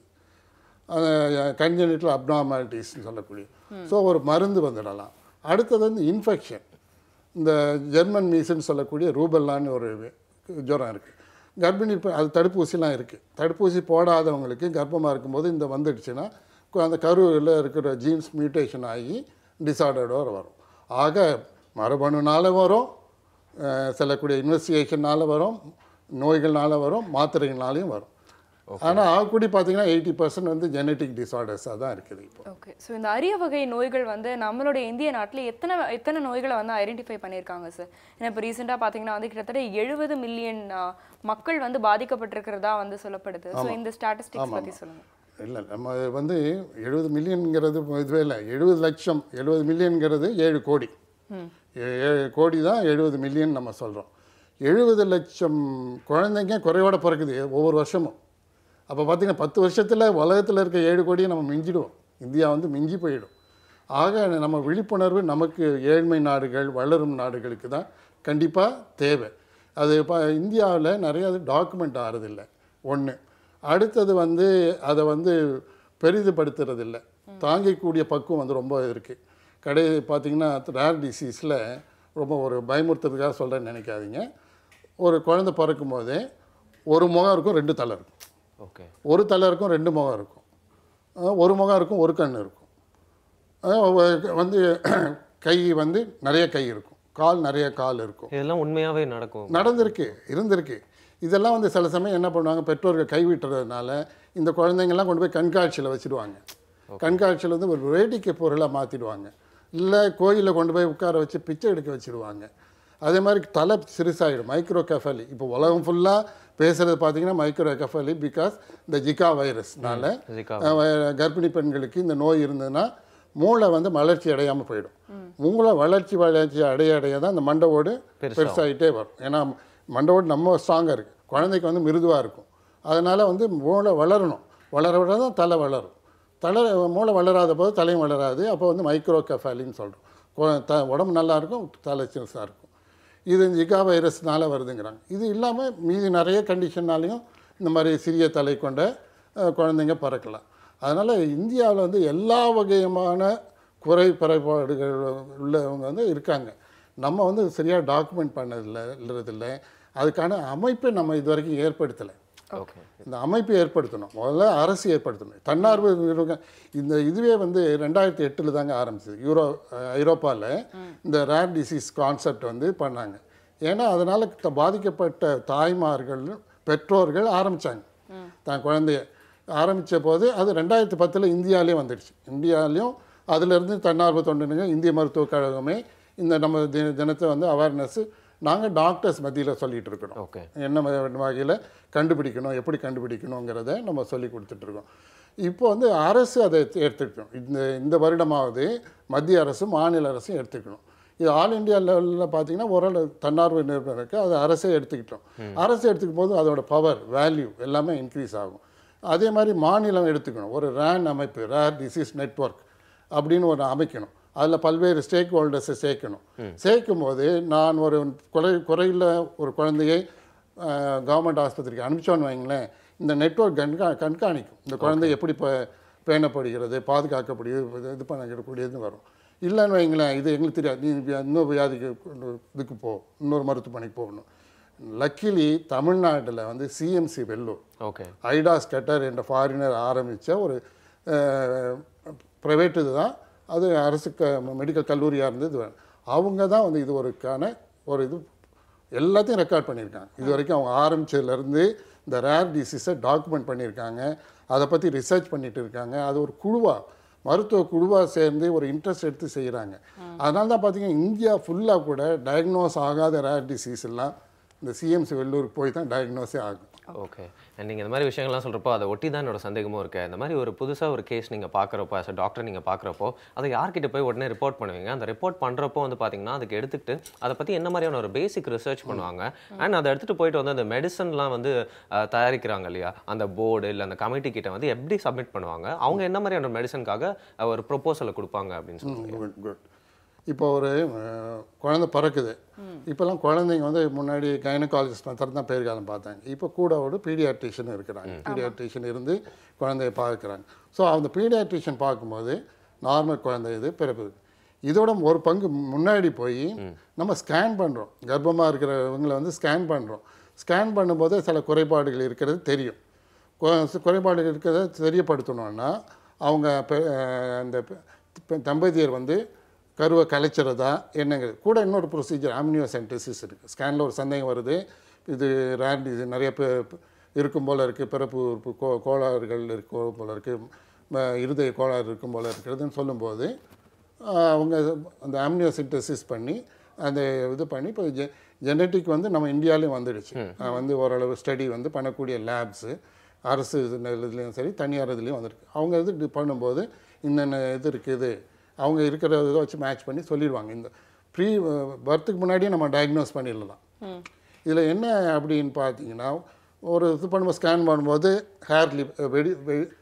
கன்ஜெனிட்டல் அப்னார்மாலிட்டிஸ்னு சொல்லக்கூடிய ஸோ ஒரு மருந்து வந்துடலாம் அடுத்தது வந்து இன்ஃபெக்ஷன் இந்த ஜெர்மன் மீஸ்ன்னு சொல்லக்கூடிய ரூபல்லான்னு ஒரு ஜுரம் இருக்குது கர்ப்பிணி பெ- அது தடுப்பூசிலாம் இருக்குது தடுப்பூசி போடாதவங்களுக்கு கர்ப்பமாக இருக்கும்போது இந்த வந்துடுச்சுன்னா கு- அந்த கருவில் இருக்கிற ஜீன்ஸ் மியூட்டேஷன் ஆகி டிசார்டரோட வரும் ஆக மரபணுனால வரும் அஹ், செல்லக்கூடிய இன்வெஸ்டிகேஷனால் வரும் நோய்கள்னால வரும் மாத்திரைகள்னாலையும் வரும் ஆனால் ஆகக்கூடி பார்த்தீங்கன்னா எயிட்டி பர்சன்ட் வந்து ஜெனட்டிக் டிசார்டர்ஸாக தான் இருக்குது இப்போ ஓகே ஸோ இந்த அரிய வகை நோய்கள் வந்து நம்மளுடைய இந்திய நாட்டில் எத்தனை எத்தனை நோய்களை வந்து ஐடென்டிஃபை பண்ணியிருக்காங்க சார் ஏன்னா இப்போ ரீசெண்டாக பார்த்தீங்கன்னா வந்து கிட்டத்தட்ட எழுபது மில்லியன் மக்கள் வந்து பாதிக்கப்பட்டிருக்கிறதா வந்து சொல்லப்படுது ஸோ இந்த ஸ்டாட்டிஸ்டிக்ஸ் பற்றி சொல்லுங்கள் இல்லை நம்ம வந்து எழுபது மில்லியனுங்கிறது இதுவே இல்லை எழுபது லட்சம் எழுபது மில்லியனுங்கிறது ஏழு கோடி ஏ- ஏழு கோடி தான் எழுபது மில்லியன் நம்ம சொல்கிறோம் எழுபது லட்சம் குழந்தைங்க குறையோட பிறக்குது ஒவ்வொரு வருஷமும் அப்போ பார்த்தீங்கன்னா பத்து வருஷத்தில் உலகத்தில் இருக்க ஏழு கோடியை நம்ம மிஞ்சிடுவோம் இந்தியா வந்து மிஞ்சி போயிடும் ஆக நம்ம விழிப்புணர்வு நமக்கு ஏழ்மை நாடுகள் வளரும் நாடுகளுக்கு தான் கண்டிப்பாக தேவை அது இப்போ இந்தியாவில் நிறைய டாக்குமெண்ட் ஆகிறதில்ல ஒன்று அடுத்தது வந்து அதை வந்து பெரிதுபடுத்துறதில்ல தாங்கிக்கூடிய பக்குவம் வந்து ரொம்ப இருக்குது கடை பார்த்தீங்கன்னா ரேர் டிசீஸில் ரொம்ப ஒரு பயமுறுத்துறதுக்காக சொல்கிறேன்னு நினைக்காதீங்க ஒரு குழந்தை பிறக்கும் போதே ஒரு முகம் இருக்கும் ரெண்டு தலை இருக்கும் ஓகே ஒரு தலை இருக்கும் ரெண்டு முகம் இருக்கும் அஹ் ஒரு முகம் இருக்கும் ஒரு கண் இருக்கும் அஹ் வ- வந்து கை வந்து நிறைய கை இருக்கும் கால் நிறைய கால் இருக்கும் இதெல்லாம் உண்மையாவே நடக்கும் நடந்திருக்கு இருந்திருக்கு இதெல்லாம் வந்து சில சமயம் என்ன பண்ணுவாங்க பெற்றோர்கள் கைவிட்டுறதுனால இந்த குழந்தைங்கள்லாம் கொண்டு போய் கண்காட்சியில் வச்சுடுவாங்க கண்காட்சியில் வந்து ஒரு வேடிக்கை பொருளாக மாற்றிடுவாங்க இல்லை கோயிலில் கொண்டு போய் உட்கார வச்சு பிச்சை எடுக்க வச்சுடுவாங்க அதே மாதிரி தலை சிறுசாயிடும் மைக்ரோ கெஃபலி இப்போ உலகம் ஃபுல்லாக பேசுகிறது பார்த்தீங்கன்னா மைக்ரோ கெஃபலி பிகாஸ் இந்த ஜிகா வைரஸ்னால ஜிகா அஹ் கர்ப்பிணி பெண்களுக்கு இந்த நோய் இருந்ததுன்னா மூளை வந்து வளர்ச்சி அடையாமல் போயிடும் மூளை வளர்ச்சி வளர்ச்சி அடைய அடைய தான் இந்த மண்டவோடு பெருசாகிட்டே வரும் ஏன்னா மண்டவோடு நம்ம ஸ்ட்ராங்காக இருக்குது குழந்தைக்கு வந்து மிருதுவாக இருக்கும் அதனால் வந்து மூளை வளரணும் வளர வளர தான் தலை வளரும் தலை மூளை வளராத போது தலையும் வளராது அப்போ வந்து மைக்ரோ கெஃபாலின்னு சொல்கிறோம் த உடம்பு நல்லா இருக்கும் தலை சிறுசாக இருக்கும் இது ஜிகா வைரஸ்னால வருதுங்கிறாங்க இது இல்லாமல் மீதி நிறைய கண்டிஷன்னாலையும் இந்த மாதிரி சிறிய தலை கொண்ட அஹ், குழந்தைங்க பிறக்கலாம் அதனால் இந்தியாவில் வந்து எல்லா வகையான குறை குறைபாடுகள் உள்ளவங்க வந்து இருக்காங்க நம்ம வந்து சரியாக டாக்குமெண்ட் பண்ணதில்லை இல்லறதில்லை அதுக்கான அமைப்பை நம்ம இது வரைக்கும் ஏற்படுத்தலை ஓகே இந்த அமைப்பை ஏற்படுத்தணும் முதல்ல அரசு ஏற்படுத்தணும் தன்னார்வ நிறுவனம் இந்த இதுவே வந்து ரெண்டாயிரத்தி எட்டில் தாங்க ஆரம்பிச்சது யூரோ ஐரோப்பாவில் இந்த ரேர் டிசீஸ் கான்செப்ட் வந்து பண்ணாங்க ஏன்னா அதனால் பாதிக்கப்பட்ட தாய்மார்கள் பெற்றோர்கள் ஆரம்பித்தாங்க தான் குழந்தைய ஆரம்பித்த போது அது ரெண்டாயிரத்தி பத்தில் இந்தியாவிலே வந்துடுச்சு இந்தியாவிலையும் அதிலிருந்து தன்னார்வ தொண்டனுங்க இந்திய மருத்துவக் கழகமே இந்த நம்ம தி தினத்தை வந்து அவேர்னஸ் நாங்கள் டாக்டர்ஸ் மத்தியில் சொல்லிகிட்டு இருக்கிறோம் ஓகே என்ன வகையில் கண்டுபிடிக்கணும் எப்படி கண்டுபிடிக்கணுங்கிறத நம்ம சொல்லி கொடுத்துட்ருக்கோம் இப்போ வந்து அரசு அதை எடுத்துக்கணும் இந்த இந்த வருடமாவது மத்திய அரசும் மாநில அரசும் எடுத்துக்கணும் இது ஆல் இந்தியா லெவலில் பார்த்தீங்கன்னா ஓரளவு தன்னார்வ நிறுவனம் இருக்குது அதை அரசே எடுத்துக்கிட்டோம் அரசு எடுத்துக்கும் போது அதோட பவர் வேல்யூ எல்லாமே இன்க்ரீஸ் ஆகும் அதே மாதிரி மாநிலம் எடுத்துக்கணும் ஒரு ரேன் அமைப்பு ரேர் டிசீஸ் நெட்வொர்க் அப்படின்னு ஒரு அமைக்கணும் அதில் பல்வேறு ஸ்டேக் ஹோல்டர்ஸை சேர்க்கணும் சேர்க்கும் போது நான் ஒரு குறை குறையில் ஒரு குழந்தையை கவர்மெண்ட் ஆஸ்பத்திரிக்கு அனுப்பிச்சோன்னு வைங்களேன் இந்த நெட்வொர்க் கண்கா கண்காணிக்கும் இந்த குழந்தை எப்படி இப்போ பேணப்படுகிறது பாதுகாக்கப்படுகிறது இது பண்ணக்கூடியதுன்னு வரும் இல்லைன்னு வைங்களேன் இது எங்களுக்கு தெரியாது நீ வி- இன்னொரு வியாதிக்கு இதுக்கு போ இன்னொரு மருத்துவமனைக்கு போகணும் லக்கிலி தமிழ்நாட்டில் வந்து CMC Vellore okay Ida Scudder என்ற ஃபாரினர் ஆரம்பித்த ஒரு ப்ரைவேட் இது தான் அது அரசு க மெடிக்கல் கல்லூரியாக இருந்தது இது அவங்க தான் வந்து இது ஒருக்கான ஒரு இது எல்லாத்தையும் ரெக்கார்ட் பண்ணியிருக்காங்க இது வரைக்கும் அவங்க ஆரம்பிச்சதுலேருந்து இந்த ரேர் டிசீஸை டாக்குமெண்ட் பண்ணியிருக்காங்க அதை பற்றி ரிசர்ச் பண்ணிட்டு இருக்காங்க அது ஒரு குழுவாக மருத்துவ குழுவாக சேர்ந்து ஒரு இன்ட்ரெஸ்ட் எடுத்து செய்கிறாங்க அதனால தான் பார்த்தீங்கன்னா இந்தியா ஃபுல்லாக கூட டயக்னோஸ் ஆகாத ரேர் டிசீஸ் எல்லாம் இந்த சிஎம்சி வெள்ளூருக்கு போய் தான் டயக்னோஸே ஆகும் ஓகே அண்ட் நீங்கள் இந்த மாதிரி விஷயங்கள்லாம் சொல்கிறப்போ அதை ஒட்டி தான் என்னோட சந்தேகமும் இருக்கு இந்த மாதிரி ஒரு புதுசாக ஒரு கேஸ் நீங்கள் பார்க்குறப்போ as a டாக்டர் நீங்கள் பார்க்குறப்போ அதை யார்கிட்ட போய் உடனே ரிப்போர்ட் பண்ணுவீங்க அந்த ரிப்போர்ட் பண்ணுறப்போ வந்து பார்த்தீங்கன்னா அதுக்கு எடுத்துக்கிட்டு அதை பற்றி என்ன மாதிரியான ஒரு பேசிக் ரிசர்ச் பண்ணுவாங்க அண்ட் அதை எடுத்துகிட்டு போயிட்டு வந்து அந்த மெடிசன்லாம் வந்து அஹ், தயாரிக்கிறாங்க இல்லையா அந்த போர்டு இல்லை அந்த கமிட்டி கிட்ட வந்து எப்படி சப்மிட் பண்ணுவாங்க அவங்க என்ன மாதிரியான மெடிசனுக்காக ஒரு ப்ரொபோசலை கொடுப்பாங்க அப்படின்னு சொல்லுவாங்க குட் குட் இப்போ ஒரு அஹ், குழந்தை பிறக்குது இப்போல்லாம் குழந்தைங்க வந்து முன்னாடி கைனகாலஜிஸ்ட் மாத்திரம் தான் பேர் காலம் பார்த்தாங்க இப்போ கூட ஒரு பீடியாட்ரிஷியன் இருக்கிறாங்க பீடியாட்ரிஷியன் இருந்து குழந்தைய பார்க்குறாங்க ஸோ அந்த பீடியாட்ரிஷியன் பார்க்கும்போது நார்மல் குழந்தை இது பிறப்பு இதோட ஒரு பங்கு முன்னாடி போய் நம்ம ஸ்கேன் பண்ணுறோம் கர்ப்பமாக இருக்கிறவங்களை வந்து ஸ்கேன் பண்ணுறோம் ஸ்கேன் பண்ணும்போது சில குறைபாடுகள் இருக்கிறது தெரியும் கு- குறைபாடுகள் இருக்கிறத தெரியப்படுத்தணும்னா அவங்க பெ- அஹ் அந்த பெ- பெ- தம்பதியர் வந்து கருவை கலைச்சிறதா என்னங்கிறது கூட இன்னொரு ப்ரொசீஜர் ஆம்னியோசென்டிசிஸ் இருக்குது ஸ்கேனில் ஒரு சந்தேகம் வருது இது ரேர் டிசீஸ் நிறைய பே இருக்கும் போல் இருக்குது பிறப்பு உறுப்பு கோ கோளாறுகள் இருக்கும் போல் இருக்குது இருதய கோளாறு இருக்கும் போல் இருக்கிறதுன்னு சொல்லும்போது ஆஹ் அவங்க அந்த ஆம்னியோசின்டசிஸ் பண்ணி அந்த இது பண்ணி இப்போ ஜெ ஜெனட்டிக் வந்து நம்ம இந்தியாவிலையும் வந்துடுச்சு ஆஹ் வந்து ஓரளவு ஸ்டடி வந்து பண்ணக்கூடிய லேப்ஸு அரசு இதுலேயும் சரி தனியார் இதுலேயும் வந்திருக்கு அவங்க இது டி- பண்ணும்போது இன்னென்ன இது இருக்குது அவங்க இருக்கிற இதை வச்சு மேட்ச் பண்ணி சொல்லிடுவாங்க இந்த ப்ரீ பர்த்துக்கு முன்னாடியே நம்ம டயக்னோஸ் பண்ணிடலாம் இதில் என்ன அப்படின்னு பார்த்தீங்கன்னா ஒரு இது பண்ணும்போது ஸ்கேன் பண்ணும்போது ஹேர் லிப் வெடி வெ-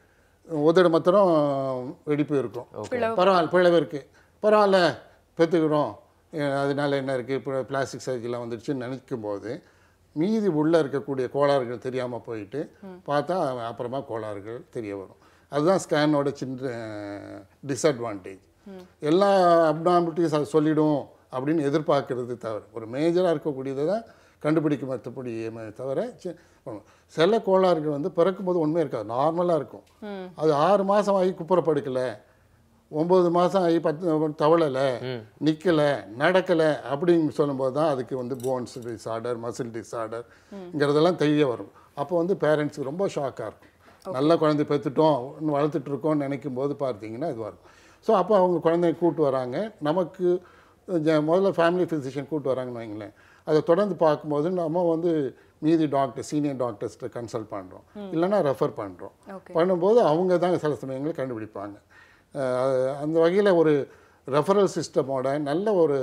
உதடு மாத்திரம் வெடிப்பு இருக்கும் பரவாயில்ல பிளவு இருக்குது பரவாயில்ல பெற்றுக்கிறோம் அதனால என்ன இருக்குது இப்போ பிளாஸ்டிக் சர்ஜரிலாம் வந்துடுச்சுன்னு நினைக்கும் போது மீதி உள்ளே இருக்கக்கூடிய கோளாறுகள் தெரியாமல் போயிட்டு பார்த்தா அப்புறமா கோளாறுகள் தெரிய வரும் அதுதான் ஸ்கேனோட சின்ன டிஸ்அட்வான்டேஜ் எல்லா அப்னாமிலிட்டிஸ் அது சொல்லிடும் அப்படின்னு எதிர்பார்க்கறது தவிர ஒரு மேஜராக இருக்கக்கூடியதை தான் கண்டுபிடிக்க மற்றபடி தவிர சி- சில கோளாறுகள் வந்து பிறக்கும்போது உண்மை இருக்காது நார்மலாக இருக்கும் அது ஆறு மாதம் ஆகி குப்புறப்படுக்கலை ஒம்பது மாதம் ஆகி பத்து தவளலை நிற்கலை நடக்கலை அப்படின்னு சொல்லும்போது தான் அதுக்கு வந்து போன்ஸ் டிஸார்டர் மசில் டிஸார்டர்ங்கிறதெல்லாம் தெரிய வரும் அப்போ வந்து பேரண்ட்ஸுக்கு ரொம்ப ஷாக்காக இருக்கும் நல்ல குழந்தை பெற்றுட்டோம் இன்னும் வளர்த்துட்டு இருக்கோம்னு நினைக்கும் போது பார்த்தீங்கன்னா இதுவாக இருக்கும் ஸோ அப்போ அவங்க குழந்தைய கூட்டு வராங்க நமக்கு ஜ- முதல்ல ஃபேமிலி ஃபிசிஷியன் கூட்டு வராங்கன்னு வைங்களேன் அதை தொடர்ந்து பார்க்கும்போது நம்ம வந்து மீதி டாக்டர் சீனியர் டாக்டர்ஸ்கிட்ட கன்சல்ட் பண்ணுறோம் இல்லைன்னா ரெஃபர் பண்ணுறோம் Okay. பண்ணும்போது அவங்க தான் சில சமயங்களை கண்டுபிடிப்பாங்க அஹ் அந்த வகையில் ஒரு ரெஃபரல் சிஸ்டமோட நல்ல ஒரு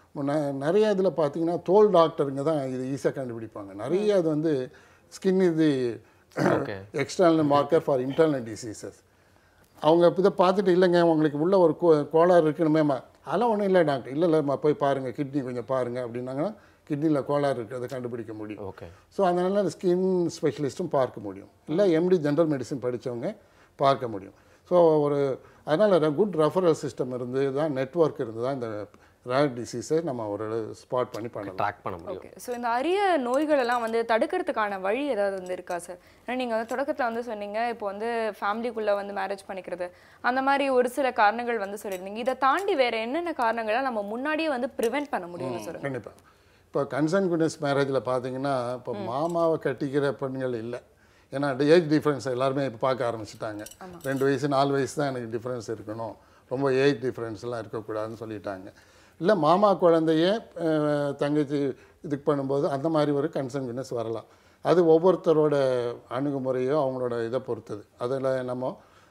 ந- நிறைய இதில் பார்த்தீங்கன்னா தோல் டாக்டருங்க தான் இது ஈஸியாக கண்டுபிடிப்பாங்க நிறைய இது வந்து ஸ்கின் இது Okay. External marker for internal diseases அவங்க இதை பார்த்துட்டு இல்லைங்க உங்களுக்கு உள்ள ஒரு கோ கோளாறு இருக்கணுமேம்மா அதெல்லாம் ஒன்றும் இல்லை டாக்டர் இல்லை இல்லைம்மா போய் பாருங்கள் கிட்னி கொஞ்சம் பாருங்கள் அப்படின்னாங்கன்னா கிட்னியில் கோளாறு இருக்கிறத கண்டுபிடிக்க முடியும் ஓகே ஸோ அதனால் ஸ்கின் ஸ்பெஷலிஸ்ட்டும் பார்க்க முடியும் இல்லை எம்டி ஜென்ரல் மெடிசன் படித்தவங்க பார்க்க முடியும் ஸோ ஒரு அதனால் குட் ரெஃபரல் சிஸ்டம் இருந்து தான் நெட்வொர்க் இருந்து தான் இந்த ரேர் டிசீஸை நம்ம ஒரு ஸ்பாட் பண்ணி பண்ணலாம் ட்ராக் பண்ண முடியும் ஓகே ஸோ இந்த அரிய நோய்கள் எல்லாம் வந்து தடுக்கிறதுக்கான வழி ஏதாவது வந்து இருக்கா சார் ஏன்னா நீங்கள் வந்து தொடக்கத்தில் வந்து சொன்னீங்க இப்போ வந்து ஃபேமிலிக்குள்ளே வந்து மேரேஜ் பண்ணிக்கிறது அந்த மாதிரி ஒரு சில காரணங்கள் வந்து சொல்லியிருந்தீங்க இதை தாண்டி வேற என்னென்ன காரணங்களை நம்ம முன்னாடியே வந்து ப்ரிவென்ட் பண்ண முடியும்னு சொல்லுங்க கண்டிப்பாக இப்போ கன்சன்குனஸ் மேரேஜில் பார்த்தீங்கன்னா இப்போ மாமாவை கட்டிக்கிற பெண்கள் இல்லை ஏன்னா ஏஜ் டிஃப்ரென்ஸ் எல்லாருமே இப்போ பார்க்க ஆரம்பிச்சிட்டாங்க ரெண்டு வயசு நாலு வயசு தான் எனக்கு டிஃப்ரென்ஸ் இருக்கணும் ரொம்ப ஏஜ் டிஃப்ரென்ஸ்லாம் இருக்கக்கூடாதுன்னு சொல்லிட்டாங்க இல்லை மாமா குழந்தைய அஹ், தங்கச்சி இதுக்கு பண்ணும்போது அந்த மாதிரி ஒரு கன்சன்குனஸ் வரலாம் அது ஒவ்வொருத்தரோட அணுகுமுறையோ அவங்களோட இதை பொறுத்தது அதில் நம்ம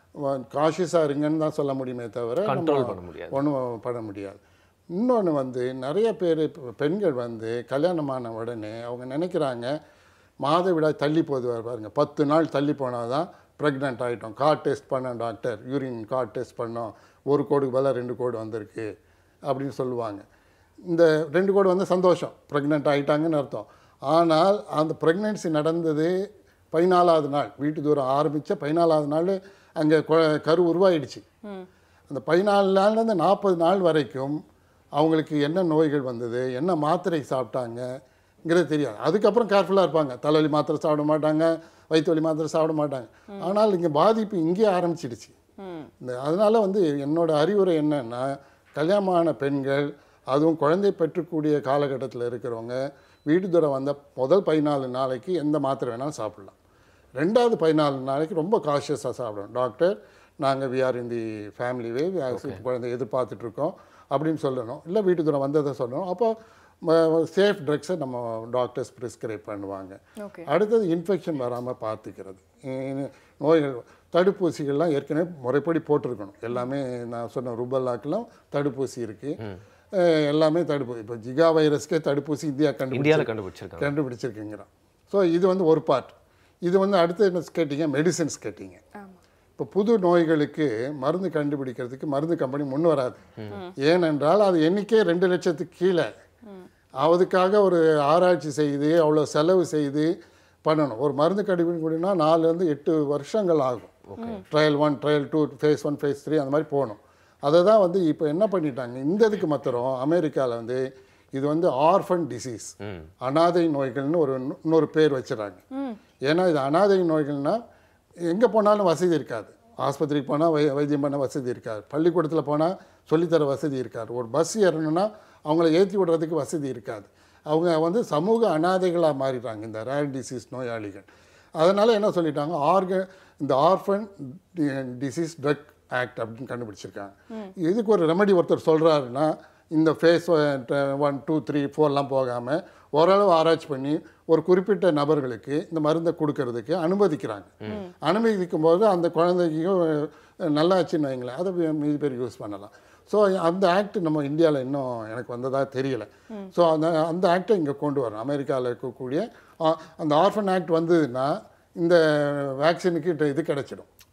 காஷியஸாக இருங்கன்னு தான் சொல்ல முடியுமே தவிர Control பண்ண முடியாது. ஒன்றும் பண்ண முடியாது இன்னொன்று வந்து நிறைய பேர் இப்ப பெண்கள் வந்து கல்யாணமான உடனே அவங்க நினைக்கிறாங்க மாதவிடாய் தள்ளி போகுது பாருங்க பத்து நாள் தள்ளி போனால் தான் ப்ரெக்னென்ட் ஆகிட்டோம் கார்ட் டெஸ்ட் பண்ணோம் டாக்டர் யூரின் கார்ட் டெஸ்ட் பண்ணோம் ஒரு கோடுக்கு பதிலாக ரெண்டு கோடு வந்திருக்கு அப்படின்னு சொல்லுவாங்க இந்த ரெண்டு கோடு வந்து சந்தோஷம் ப்ரெக்னென்ட் ஆகிட்டாங்கன்னு அர்த்தம் ஆனால் அந்த ப்ரெக்னென்சி நடந்தது பதினாலாவது நாள் வீட்டு தூரம் ஆரம்பித்த பதினாலாவது நாள் அங்கே கரு உருவாயிடுச்சு அந்த பதினாலு நாள்லேருந்து நாற்பது நாள் வரைக்கும் அவங்களுக்கு என்ன நோய்கள் வந்தது என்ன மாத்திரை சாப்பிட்டாங்கங்கிறது தெரியாது அதுக்கப்புறம் கேர்ஃபுல்லாக இருப்பாங்க தலைவலி மாத்திரை சாப்பிட மாட்டாங்க வயிற்று வலி மாத்திரை சாப்பிட மாட்டாங்க ஆனால் இங்கே பாதிப்பு இங்கேயே ஆரம்பிச்சிடுச்சு இந்த அதனால வந்து என்னோட அறிவுரை என்னன்னா கல்யாணமான பெண்கள் அதுவும் குழந்தை பெற்றக்கூடிய காலகட்டத்தில் இருக்கிறவங்க வீட்டு தூரம் வந்த முதல் பதினாலு நாளைக்கு எந்த மாத்திரை வேணாலும் சாப்பிடலாம் ரெண்டாவது பதினாலு நாளைக்கு ரொம்ப காஷியஸாக சாப்பிடணும் டாக்டர் நாங்கள் விஆர் இன் தி ஃபேமிலி வே குழந்தை எதிர்பார்த்துட்டு இருக்கோம் அப்படின்னு சொல்லணும் இல்லை வீட்டு தூரம் வந்ததை சொல்லணும் அப்போ சேஃப் ட்ரக்ஸை நம்ம டாக்டர்ஸ் ப்ரிஸ்கிரைப் பண்ணுவாங்க ஓகே அடுத்தது இன்ஃபெக்ஷன் வராமல் பார்த்துக்கிறது இ- நோய்கள் தடுப்பூசிகள்லாம் ஏற்கனவே முறைப்படி போட்டிருக்கணும் எல்லாமே நான் சொன்ன ருபல்லாக்கெல்லாம் தடுப்பூசி இருக்குது எல்லாமே தடுப்பு இப்போ ஜிகா வைரஸ்க்கே தடுப்பூசி இந்தியா கண்டுபிடிச்சு இந்தியாவில் கண்டுபிடிச்சிருக்காங்க கண்டுபிடிச்சிருக்குங்கிறான் ஸோ இது வந்து ஒரு பார்ட் இது வந்து அடுத்து என்ன கேட்டிங்க மெடிசின்ஸ் கேட்டிங்க ஆமா இப்போ புது நோய்களுக்கு மருந்து கண்டுபிடிக்கிறதுக்கு மருந்து கம்பெனி முன் வராது ஏனென்றால் அது எண்ணிக்கை ரெண்டு லட்சத்துக்கு கீழே அதுக்காக ஒரு ஆராய்ச்சி செய்து அவ்வளோ செலவு செய்து பண்ணணும் ஒரு மருந்து கண்டுபிடிக்கணும்னா நாலுலேருந்து எட்டு வருஷங்கள் ஆகும் trial one trial two phase one phase three அந்த மாதிரி போகணும் அதை தான் வந்து இப்போ என்ன பண்ணிட்டாங்க இந்த இதுக்கு மாத்திரம் அமெரிக்காவில் வந்து இது வந்து ஆர்ஃபன் டிசீஸ் அனாதை நோய்கள்னு ஒரு இன்னொ- இன்னொரு பேர் வச்சுறாங்க ஏன்னா இது அனாதை நோய்கள்னா எங்கே போனாலும் வசதி இருக்காது ஆஸ்பத்திரிக்கு போனால் வை வைத்தியம் பண்ண வசதி இருக்காது பள்ளிக்கூடத்தில் போனால் சொல்லித்தர வசதி இருக்காது ஒரு பஸ் ஏறணும்னா அவங்கள ஏற்றி விடுறதுக்கு வசதி இருக்காது அவங்க வந்து சமூக அனாதைகளாக மாறிடுறாங்க இந்த ரேர் டிசீஸ் நோயாளிகள் அதனால் என்ன சொல்லிட்டாங்க ஆர்க இந்த ஆர்ஃபன் டிசீஸ் ட்ரக் ஆக்ட் அப்படின்னு கண்டுபிடிச்சிருக்காங்க இதுக்கு ஒரு ரெமெடி ஒருத்தர் சொல்கிறாருன்னா இந்த ஃபேஸ் ஒன் டூ த்ரீ ஃபோர்லாம் போகாமல் ஓரளவு ஆராய்ச்சி பண்ணி ஒரு குறிப்பிட்ட நபர்களுக்கு இந்த மருந்தை கொடுக்கறதுக்கு அனுமதிக்கிறாங்க அனுமதிக்கும் போது அந்த குழந்தைக்கும் நல்லாச்சுன்னு வைங்களேன் அதை வி- மீதி பேர் யூஸ் பண்ணலாம் ஸோ அந்த ஆக்ட் நம்ம இந்தியாவில் இன்னும் எனக்கு வந்ததாக தெரியல ஸோ அந்த அந்த ஆக்டை இங்கே கொண்டு வரணும் அமெரிக்காவில் இருக்கக்கூடிய ஆ, அந்த ஆர்ஃபன் ஆக்ட் வந்ததுன்னா இந்த வேக்சினுக்கு இது கிடைச்சிடும்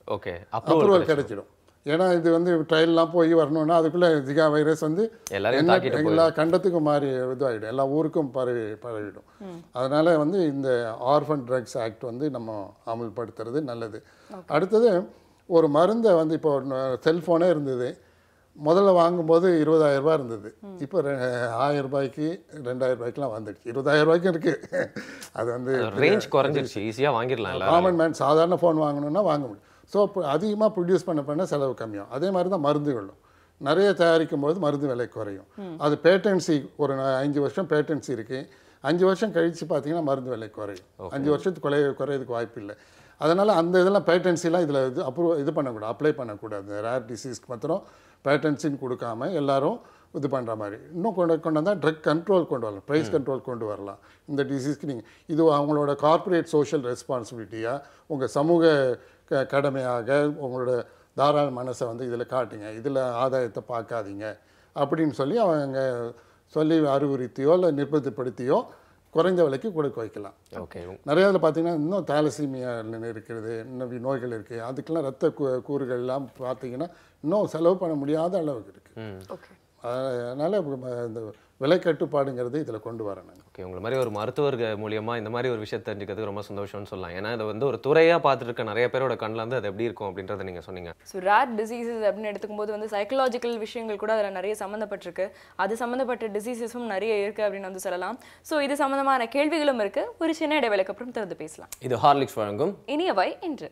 ஓகே அப்ரூவல் அப்ரூவல் கிடைச்சிடும் ஏன்னா இது வந்து ட்ரையல்லாம் போய் வரணும்னா அதுக்குள்ளே ஜிகா வைரஸ் வந்து எல்லாரையும் என்ன- தாக்கிட்டு எல்லா கண்டத்துக்கும் மாறி இதுவாகிடும் எல்லா ஊருக்கும் பரவி பரவிடும் அதனால வந்து இந்த ஆர்ஃபன் ட்ரக்ஸ் ஆக்ட் வந்து நம்ம அமல்படுத்துறது நல்லது அடுத்தது ஒரு மருந்தை வந்து இப்போ செல்ஃபோனே இருந்தது முதல்ல வாங்கும்போது இருபதாயிரம் ரூபாய் இருந்தது இப்போ ரெ- ஆயிரம் ரூபாய்க்கு ரெண்டாயிரம் ரூபாய்க்குலாம் வந்துடுச்சு இருபதாயிரம் ரூபாய்க்கும் இருக்கு அது வந்து ரேஞ்ச் குறைஞ்சிருச்சு ஈஸியா வாங்கிடலாம் எல்லாரும் காமன் மேன் சாதாரண ஃபோன் வாங்கணும்னா வாங்க முடியும் ஸோ இப்போ அதிகமாக ப்ரொடியூஸ் பண்ண பண்ண செலவு கம்மியாகும் அதே மாதிரி தான் மருந்துகளும் நிறைய தயாரிக்கும் போது மருந்து விலை குறையும் அது பேட்டன்சி ஒரு ந- அஞ்சு வருஷம் பேட்டன்சி இருக்குது அஞ்சு வருஷம் கழித்து பார்த்தீங்கன்னா மருந்து விலை குறையும் அஞ்சு வருஷத்துக்கு குறைய குறையதுக்கு வாய்ப்பு இல்லை அதனால் அந்த இதெல்லாம் பேட்டன்சிலாம் இதில் இது அப்ரூவ் இது பண்ணக்கூடாது அப்ளை பண்ணக்கூடாது ரேர் டிசீஸ்க்கு மாத்திரம் பேட்டன்சின்னு கொடுக்காம எல்லாரும் இது பண்ணுற மாதிரி இன்னும் கொண்டு கொண்டு வந்தால் ட்ரக் கண்ட்ரோல் கொண்டு வரலாம் ப்ரைஸ் கண்ட்ரோல் கொண்டு வரலாம் இந்த டிசீஸ்க்கு நீங்கள் இது அவங்களோட கார்ப்பரேட் சோஷியல் ரெஸ்பான்சிபிலிட்டியாக உங்கள் சமூக க கடமையாக உங்களோட தாராள மனசை வந்து இதில் காட்டுங்க இதில் ஆதாயத்தை பார்க்காதீங்க அப்படின்னு சொல்லி அவங்க சொல்லி அறிவுறுத்தியோ இல்லை நிர்பந்தப்படுத்தியோ குறைந்த விலைக்கு கொடுக்க வைக்கலாம் ஓகே நிறைய இதில் பார்த்தீங்கன்னா இன்னும் தாலசீமியா இருக்கிறது இன்னும் நோய்கள் இருக்குது அதுக்கெல்லாம் ரத்த கூ கூறுகள்லாம் பார்த்தீங்கன்னா இன்னும் செலவு பண்ண முடியாத அளவுக்கு இருக்குது ஓகே அதனால் இந்த விலை கட்டுப்பாடுங்கிறது இதில் கொண்டு வரணும் ஓகே உங்களை மாதிரி ஒரு மருத்துவர் மூலியமா இந்த மாதிரி ஒரு விஷயத்தை தெரிஞ்சுக்கிறதுக்கு ரொம்ப சந்தோஷம்னு சொல்லலாம் ஏன்னா இதை வந்து ஒரு துறையா பார்த்துட்டு இருக்க நிறைய பேரோட கண்ணில் வந்து அது எப்படி இருக்கும் அப்படின்றத நீங்க சொன்னீங்க ஸோ ரேர் டிசீசஸ் அப்படின்னு எடுத்துக்கும்போது வந்து சைக்கலாஜிக்கல் விஷயங்கள் கூட அதில் நிறைய சம்மந்தப்பட்டிருக்கு அது சம்மந்தப்பட்ட டிசீசஸும் நிறைய இருக்கு அப்படின்னு வந்து சொல்லலாம் ஸோ இது சம்மந்தமான கேள்விகளும் இருக்கு ஒரு சின்ன இடைவேளைக்கு அப்புறம் திறந்து பேசலாம் இது ஹார்லிக்ஸ் வழங்கும் இனியவை இன்று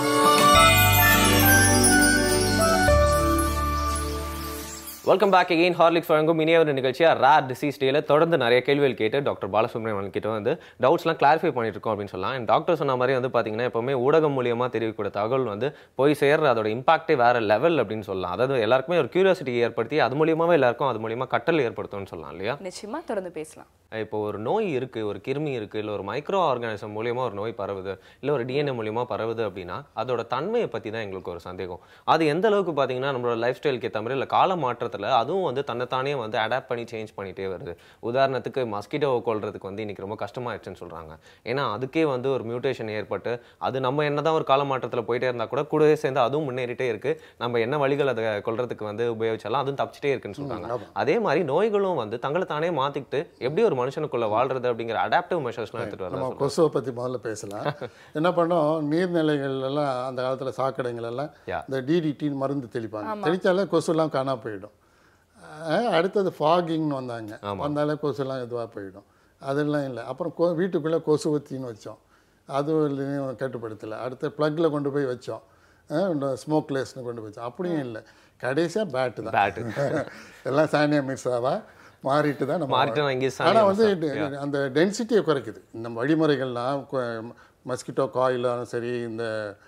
வெல்கம் பேக் அகெயின் ஹார்லிக்ஸ் வழங்கும் இனிய ஒரு நிகழ்ச்சியா ரேர் டிசீஸ் டேல தொடர்ந்து நிறைய கேள்விகள் கேட்டு டாக்டர் பாலசுப்ரமணியன் கிட்ட வந்து டவுட்ஸ்லாம் கிளாரிஃபை பண்ணிட்டு இருக்கோம் அப்படின்னு சொல்லலாம் அண்ட் டாக்டர் சொன்ன மாதிரி வந்து பாத்தீங்கன்னா எப்பவுமே ஊடகம் மூலியமா தெரிவிக்கக்கூடிய தகவல் வந்து போய் சேர்ற அதோட இம்பாக்டே வேற லெவல் அப்படின்னு சொல்லலாம் அதாவது எல்லாருக்குமே ஒரு கியூரியாசிட்டி ஏற்படுத்தி அது மூலியமாவே எல்லாருக்கும் அது மூலியமா கட்டல் ஏற்படுத்தும்னு சொல்லலாம் இல்லையா நிச்சயமா தொடர்ந்து பேசலாம் இப்போ ஒரு நோய் இருக்கு ஒரு கிருமி இருக்கு இல்ல ஒரு மைக்ரோ ஆர்கானிசம் மூலியமா ஒரு நோய் பரவுது இல்ல ஒரு டிஎன்ஏ மூலியமா பரவுது அப்படின்னா அதோட தன்மையை பத்தி தான் எங்களுக்கு ஒரு சந்தேகம் அது எந்த அளவுக்கு பாத்தீங்கன்னா நம்மளோட லைஃப் ஸ்டைலுக்கு ஏற்ற மாதிரி இல்ல கால மாற்றத்துல அதுவும் வந்து தன்னைத்தானே வந்து அடாப்ட் பண்ணி சேஞ்ச் பண்ணிட்டே வருது உதாரணத்துக்கு மஸ்கிட்டோவை கொல்றதுக்கு வந்து இன்னைக்கு ரொம்ப கஷ்டமாயிடுச்சுன்னு சொல்றாங்க ஏன்னா அதுக்கே வந்து ஒரு மியூட்டேஷன் ஏற்பட்டு அது நம்ம என்னதான் ஒரு கால மாற்றத்துல போயிட்டே இருந்தா கூட கூடவே சேர்ந்து அதுவும் முன்னேறிட்டே இருக்கு நம்ம என்ன வழிகள் அதை கொல்றதுக்கு வந்து உபயோகிச்சாலும் அதுவும் தப்பிச்சிட்டே இருக்குன்னு சொல்றாங்க அதே மாதிரி நோய்களும் வந்து தங்களை தானே மாத்திக்கிட்டு எப்படி ஒரு மனுஷனுக்குள்ள வாழ்றது அப்படிங்கிற அடாப்டிவ் மெஷர்ஸ்லாம் எடுத்துட்டு நம்ம வரலாம் கொசுவை பற்றி முதல்ல பேசலாம் என்ன பண்ணோம் நீர்நிலைகள் எல்லாம் அந்த காலத்தில் சாக்கடைகள் எல்லாம் Yeah. இந்த டிடிடின்னு மருந்து தெளிப்பாங்க தெளித்தாலே கொசுலாம் காணாம போயிடும் அஹ் அடுத்தது ஃபாகிங்னு வந்தாங்க வந்தாலே கொசுலாம் இதுவாக போயிடும் அதெல்லாம் இல்லை அப்புறம் கொ வீட்டுக்குள்ளே கொசு ஊத்தின்னு வச்சோம் அதுவும் கட்டுப்படுத்தலை அடுத்து ப்ளக்கில் கொண்டு போய் வச்சோம் ஸ்மோக்லெஸ்னு கொண்டு போய் வச்சோம் அப்படியும் இல்லை கடைசியாக பேட்டு தான் Bat. எல்லாம் சானியா மிர்சாவா மாறிட்டு தான் நம்ம மாறிட்டு நான் இங்கே ஆனால் வந்து இது- அந்த டென்சிட்டியை குறைக்குது இந்த வழிமுறைகள்லாம் மஸ்கிட்டோ காயிலாலும் சரி இந்த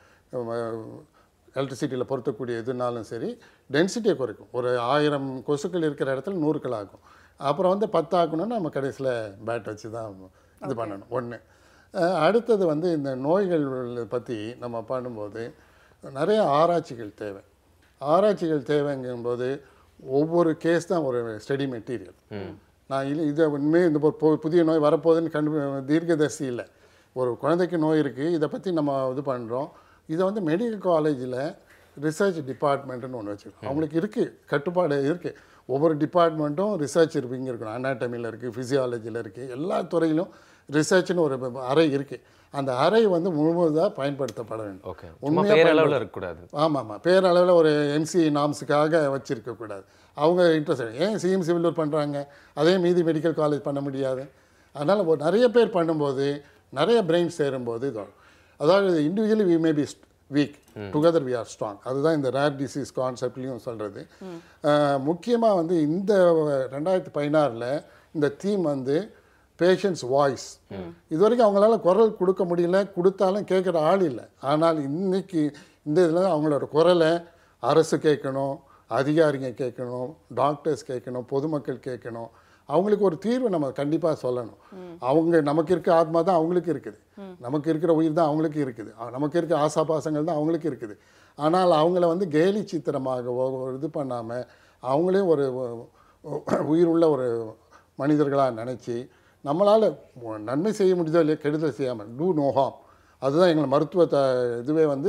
எலக்ட்ரிசிட்டியில் பொருத்தக்கூடிய எதுனாலும் சரி டென்சிட்டியை குறைக்கும் ஒரு ஆயிரம் கொசுக்கள் இருக்கிற இடத்துல நூறுக்கள் ஆகும் அப்புறம் வந்து பத்தாக்கணும்னா நம்ம கடைசியில் பேட் வச்சு தான் இது பண்ணணும் ஒன்று அடுத்தது வந்து இந்த நோய்கள் பற்றி நம்ம பண்ணும்போது நிறைய ஆராய்ச்சிகள் தேவை ஆராய்ச்சிகள் தேவைங்கும்போது ஒவ்வொரு கேஸ் தான் ஒரு ஸ்டடி மெட்டீரியல் நான் இல்லை இதை உண்மையே இந்த ஒரு பு- புதிய நோய் வரப்போகுதுன்னு கண்டு தீர்க்கதரிசி இல்லை ஒரு குழந்தைக்கு நோய் இருக்குது இதை பற்றி நம்ம இது பண்ணுறோம் இதை வந்து மெடிக்கல் காலேஜில் ரிசர்ச் டிபார்ட்மெண்ட்டுன்னு ஒன்று வச்சுருக்கோம் அவங்களுக்கு இருக்குது கட்டுப்பாடு இருக்குது ஒவ்வொரு டிபார்ட்மெண்ட்டும் ரிசர்ச் இருப்பீங்க இருக்கணும் அனாட்டமியில் இருக்குது ஃபிசியாலஜியில் இருக்குது எல்லா துறையிலும் ரிசர்ச்னு ஒரு அறை இருக்குது அந்த அறை வந்து முழுவதாக பயன்படுத்தப்பட வேண்டும் ஓகே சும்மா உண்மையா பேரளவில் இருக்கக்கூடாது ஆமாம் ஆமாம் பேரளவில் ஒரு எம்சி நாம்ஸுக்காக வச்சிருக்கக்கூடாது அவங்க இன்ட்ரெஸ்ட் ஏன் சிஎம் சிவிலூர் பண்ணுறாங்க அதே மீதி மெடிக்கல் காலேஜ் பண்ண முடியாது அதனால் ஒரு நிறைய பேர் பண்ணும்போது நிறைய பிரெயின் சேரும்போது இது ஆகும். அதாவது individually we may be weak together we are strong அதுதான் இந்த ரேர் டிசீஸ் கான்செப்ட்லையும் சொல்கிறது முக்கியமாக வந்து இந்த ரெண்டாயிரத்தி பதினாறில் இந்த தீம் வந்து பேஷண்ட்ஸ் வாய்ஸ் இது வரைக்கும் அவங்களால குரல் கொடுக்க முடியல கொடுத்தாலும் கேட்குற ஆள் இல்லை ஆனால் இன்னைக்கு இந்த இதில் அவங்களோட குரலை அரசு கேட்கணும் அதிகாரிங்க கேட்கணும் டாக்டர்ஸ் கேட்கணும் பொதுமக்கள் கேட்கணும் அவங்களுக்கு ஒரு தீர்வு நம்ம கண்டிப்பாக சொல்லணும் அவங்க நமக்கு இருக்க ஆத்மா தான் அவங்களுக்கு இருக்குது நமக்கு இருக்கிற உயிர் தான் அவங்களுக்கு இருக்குது அ- நமக்கு இருக்க ஆசாபாசங்கள் தான் அவங்களுக்கு இருக்குது ஆனால் அவங்கள வந்து கேலி சித்திரமாகவோ ஒரு இது பண்ணாமல் அவங்களே ஒரு ஒ- உயிர் உள்ள ஒரு மனிதர்களாக நினச்சி நம்மளால் நன்மை செய்ய முடியுதோ இல்லையோ கெடுதல் செய்யாமல் டூ நோ ஹார்ம் அதுதான் எங்களை மருத்துவ த இதுவே வந்து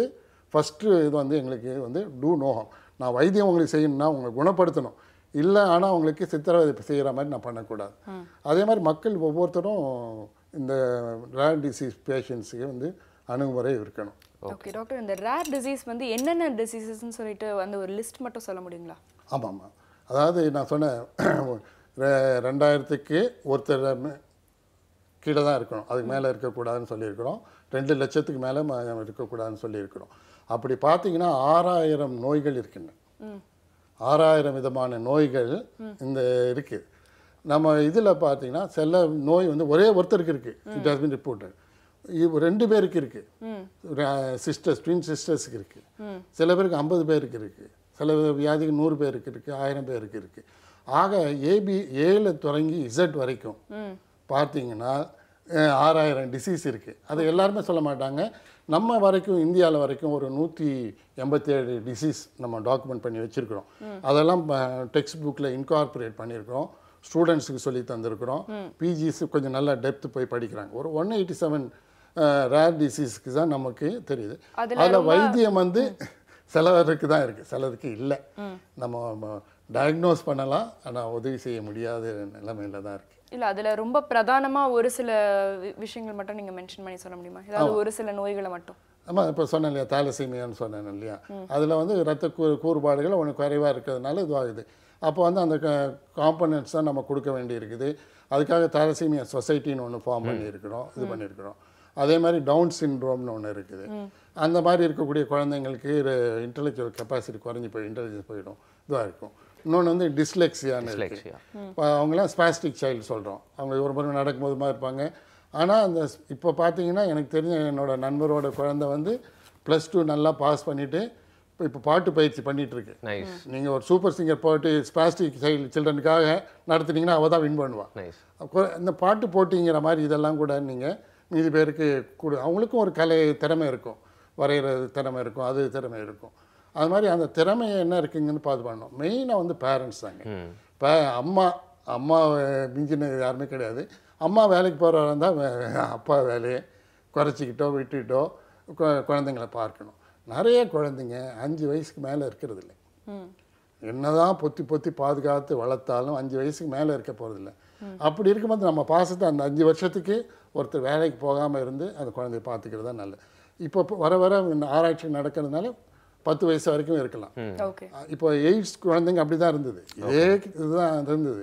ஃபஸ்ட்டு இது வந்து எங்களுக்கு வந்து டூ நோகம் நான் வைத்தியம் உங்களுக்கு செய்யணும்னா உங்களை குணப்படுத்தணும் இல்லை ஆனால் உங்களுக்கு சித்திரவதை செய்கிற மாதிரி நான் பண்ணக்கூடாது அதே மாதிரி மக்கள் ஒவ்வொருத்தரும் இந்த ரேர் டிசீஸ் பேஷண்ட்ஸுக்கு வந்து அணுகுமுறை இருக்கணும் ஓகே டாக்டர் இந்த ரேர் டிசீஸ் வந்து என்னென்ன டிசீசஸ்ன்னு சொல்லிட்டு வந்து ஒரு லிஸ்ட் மட்டும் சொல்ல முடியுங்களா ஆமாம் ஆமாம் அதாவது நான் சொன்னேன் ரெ- ரெண்டாயிரத்துக்கு ஒருத்தர் ம- கீழே தான் இருக்கணும் அதுக்கு மேலே இருக்கக்கூடாதுன்னு சொல்லியிருக்கிறோம் ரெண்டு லட்சத்துக்கு மேலே ம- இருக்கக்கூடாதுன்னு சொல்லியிருக்கிறோம் அப்படி பார்த்தீங்கன்னா ஆறாயிரம் நோய்கள் இருக்கின்றன ஆறாயிரம் விதமான நோய்கள் இந்த இருக்குது நம்ம இதில் பார்த்தீங்கன்னா சில நோய் வந்து ஒரே ஒருத்தருக்கு இருக்குது இட் ஹஸ் பின் ரிப்போர்ட்டட் இது ரெண்டு பேருக்கு இருக்குது சிஸ்டர்ஸ் ட்வின் சிஸ்டர்ஸுக்கு இருக்குது சில பேருக்கு ஐம்பது பேருக்கு இருக்குது சில வியாதிக்கு நூறு பேருக்கு இருக்குது ஆயிரம் பேருக்கு இருக்குது ஆக ஏபி ஏல தொடங்கி இசட் வரைக்கும் பார்த்தீங்கன்னா அஹ், ஆறாயிரம் டிசீஸ் இருக்குது அதை எல்லாருமே சொல்ல மாட்டாங்க நம்ம வரைக்கும் இந்தியாவில் வரைக்கும் ஒரு நூற்றி எண்பத்தேழு டிசீஸ் நம்ம டாக்குமெண்ட் பண்ணி வச்சுருக்கிறோம் அதெல்லாம் டெக்ஸ்ட் புக்கில் இன்கார்பரேட் பண்ணியிருக்கிறோம் ஸ்டூடெண்ட்ஸுக்கு சொல்லி தந்திருக்கிறோம் பிஜிஸ் கொஞ்சம் நல்லா டெப்த் போய் படிக்கிறாங்க ஒரு ஒன் எயிட்டி செவன் ரேர் டிசீஸ்க்கு தான் நமக்கு தெரியுது அதுல அதில் வைத்தியம் வந்து சிலருக்கு தான் இருக்குது சிலருக்கு இல்லை நம்ம டயக்னோஸ் பண்ணலாம் ஆனால் உதவி செய்ய முடியாத நிலைமையில தான் இருக்குது இல்ல அதுல ரொம்ப பிரதானமா ஒரு சில வி- விஷயங்கள் மட்டும் நீங்க மென்ஷன் பண்ணி சொல்ல முடியுமா ஏதாவது ஒரு சில நோய்களை மட்டும் ஆமாம் இப்போ சொன்னேன் இல்லையா தாலசீமியான்னு சொன்னேன் இல்லையா அதில் வந்து ரத்த கூ கூறுபாடுகள் ஒன்று குறைவாக இருக்கிறதுனால இதுவாகுது அப்போ வந்து அந்த காம்பனன்ட்ஸ் தான் நம்ம கொடுக்க வேண்டியிருக்குது அதுக்காக தாலசீமியா சொசைட்டின்னு ஒன்று ஃபார்ம் பண்ணியிருக்கிறோம் இது பண்ணியிருக்கிறோம் அதே மாதிரி டவுன் சிண்ட்ரோம்னு ஒன்று இருக்குது அந்த மாதிரி இருக்கக்கூடிய குழந்தைங்களுக்கு இன்டெலெக்சுவல் கெப்பாசிட்டி குறைஞ்சி போய் இன்டெலிஜென்ஸ் போயிடும் இதுவாக இருக்கும் இன்னொன்று வந்து டிஸ்லெக்ஸியான்னு இருக்கு Dyslexia. இப்போ அவங்களாம் ஸ்பாஸ்டிக் சைல்டு சொல்கிறோம் அவங்க ஒரு முறை நடக்கும்போது மாதிரி இருப்பாங்க ஆனால் அந்த இப்போ பார்த்தீங்கன்னா எனக்கு தெரிஞ்ச என்னோட நண்பரோட குழந்தை வந்து ப்ளஸ் டூ நல்லா பாஸ் பண்ணிவிட்டு இப்போ இப்போ பாட்டு பயிற்சி பண்ணிட்டு இருக்கு நைஸ் நீங்கள் ஒரு சூப்பர் சிங்கர் போட்டு ஸ்பாஸ்டிக் சைல்டு சில்ட்ரனுக்காக நடத்துனீங்கன்னா அவள் தான் வின் பண்ணுவாள் நைஸ் கொ- இந்த பாட்டு போட்டிங்கிற மாதிரி இதெல்லாம் கூட நீங்கள் மீதி பேருக்கு கொடு அவங்களுக்கும் ஒரு கலை திறமை இருக்கும் வரைகிறது திறமை இருக்கும் அது திறமை இருக்கும் அது மாதிரி அந்த திறமை என்ன இருக்குங்கன்னு பார்த்து பண்ணணும் மெயினாக வந்து பேரண்ட்ஸ் தாங்க இப்போ அம்மா அம்மா மிஞ்சின யாருமே கிடையாது அம்மா வேலைக்கு போகிறவங்க இருந்தால் அப்பா வேலையை குறைச்சிக்கிட்டோ விட்டுட்டோ கு- குழந்தைங்களை பார்க்கணும் நிறைய குழந்தைங்க அஞ்சு வயசுக்கு மேலே இருக்கிறது இல்லை என்னதான் பொத்தி பொத்தி பாதுகாத்து வளர்த்தாலும் அஞ்சு வயசுக்கு மேலே இருக்க போகிறதில்ல அப்படி இருக்கும்போது நம்ம பாசத்தை அந்த அஞ்சு வருஷத்துக்கு ஒருத்தர் வேலைக்கு போகாமல் இருந்து அந்த குழந்தைய பார்த்துக்கிறது தான் நல்லது இப்போ இப்போ வர வர இந்த ஆராய்ச்சி நடக்கிறதுனால பத்து வயசு வரைக்கும் இருக்கலாம் ஓகே இப்போ எய்ட்ஸ் குழந்தைங்க அப்படி தான் இருந்தது இதே இதுதான் இருந்தது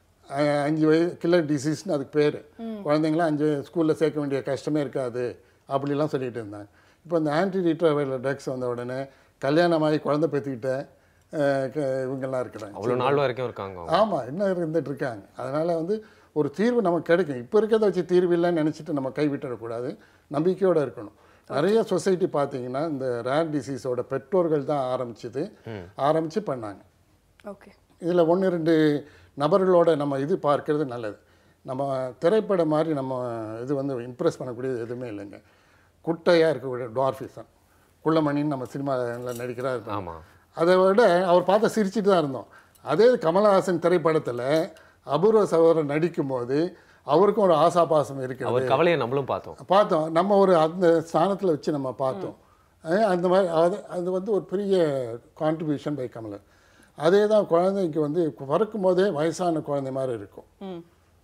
அஹ் அஞ்சு வயசு கில்லர் டிசீஸ்னு அதுக்கு பேர் குழந்தைங்களாம் அஞ்சு ஸ்கூலில் சேர்க்க வேண்டிய கஷ்டமே இருக்காது அப்படிலாம் சொல்லிட்டு இருந்தாங்க இப்போ இந்த ஆன்டி ரீட்ரவைலர் ட்ரக்ஸ் வந்த உடனே கல்யாணமாகி குழந்தை பெற்றுக்கிட்ட அஹ் க- இவங்கெல்லாம் இருக்கிறாங்க அவ்வளோ நாள் வரைக்கும் இருக்காங்க அவங்க. ஆமாம் இன்னும் இருந்துட்டு இருக்காங்க அதனால் வந்து ஒரு தீர்வு நமக்கு கிடைக்கும் இப்போ இருக்கிறத வச்சு தீர்வு இல்லைன்னு நினச்சிட்டு நம்ம கைவிட்டுறக்கூடாது நம்பிக்கையோடு இருக்கணும் நிறைய சொசைட்டி பார்த்தீங்கன்னா இந்த ரேர் டிசீஸோட பெற்றோர்கள் தான் ஆரம்பிச்சது ஆரம்பித்து பண்ணாங்க ஓகே இதில் ஒன்று ரெண்டு நபர்களோட நம்ம இது பார்க்கறது நல்லது நம்ம திரைப்படம் மாதிரி நம்ம இது வந்து இம்ப்ரெஸ் பண்ணக்கூடியது எதுவுமே இல்லைங்க குட்டையாக இருக்கக்கூடிய டார்ஃபிசன் குள்ளமணின்னு நம்ம சினிமாவில் நடிக்கிறார் ஆமா அதை விட அவர் பார்த்த சிரிச்சிட்டு தான் இருந்தோம் அதே கமலஹாசன் திரைப்படத்தில் அபூர்வ சகோதரர் நடிக்கும்போது அவருக்கும் ஒரு ஆசாபாசம் இருக்கிறது அவர் கவலையை நம்மளும் பார்த்தோம் பார்த்தோம் நம்ம ஒரு அந்த ஸ்தானத்தில் வச்சு நம்ம பார்த்தோம் அஹ் அந்த மாதிரி அது அது வந்து ஒரு பெரிய கான்ட்ரிபியூஷன் பை கமலன் அதே தான் குழந்தைக்கு வந்து பிறக்கும் போதே வயசான குழந்தை மாதிரி இருக்கும் ம்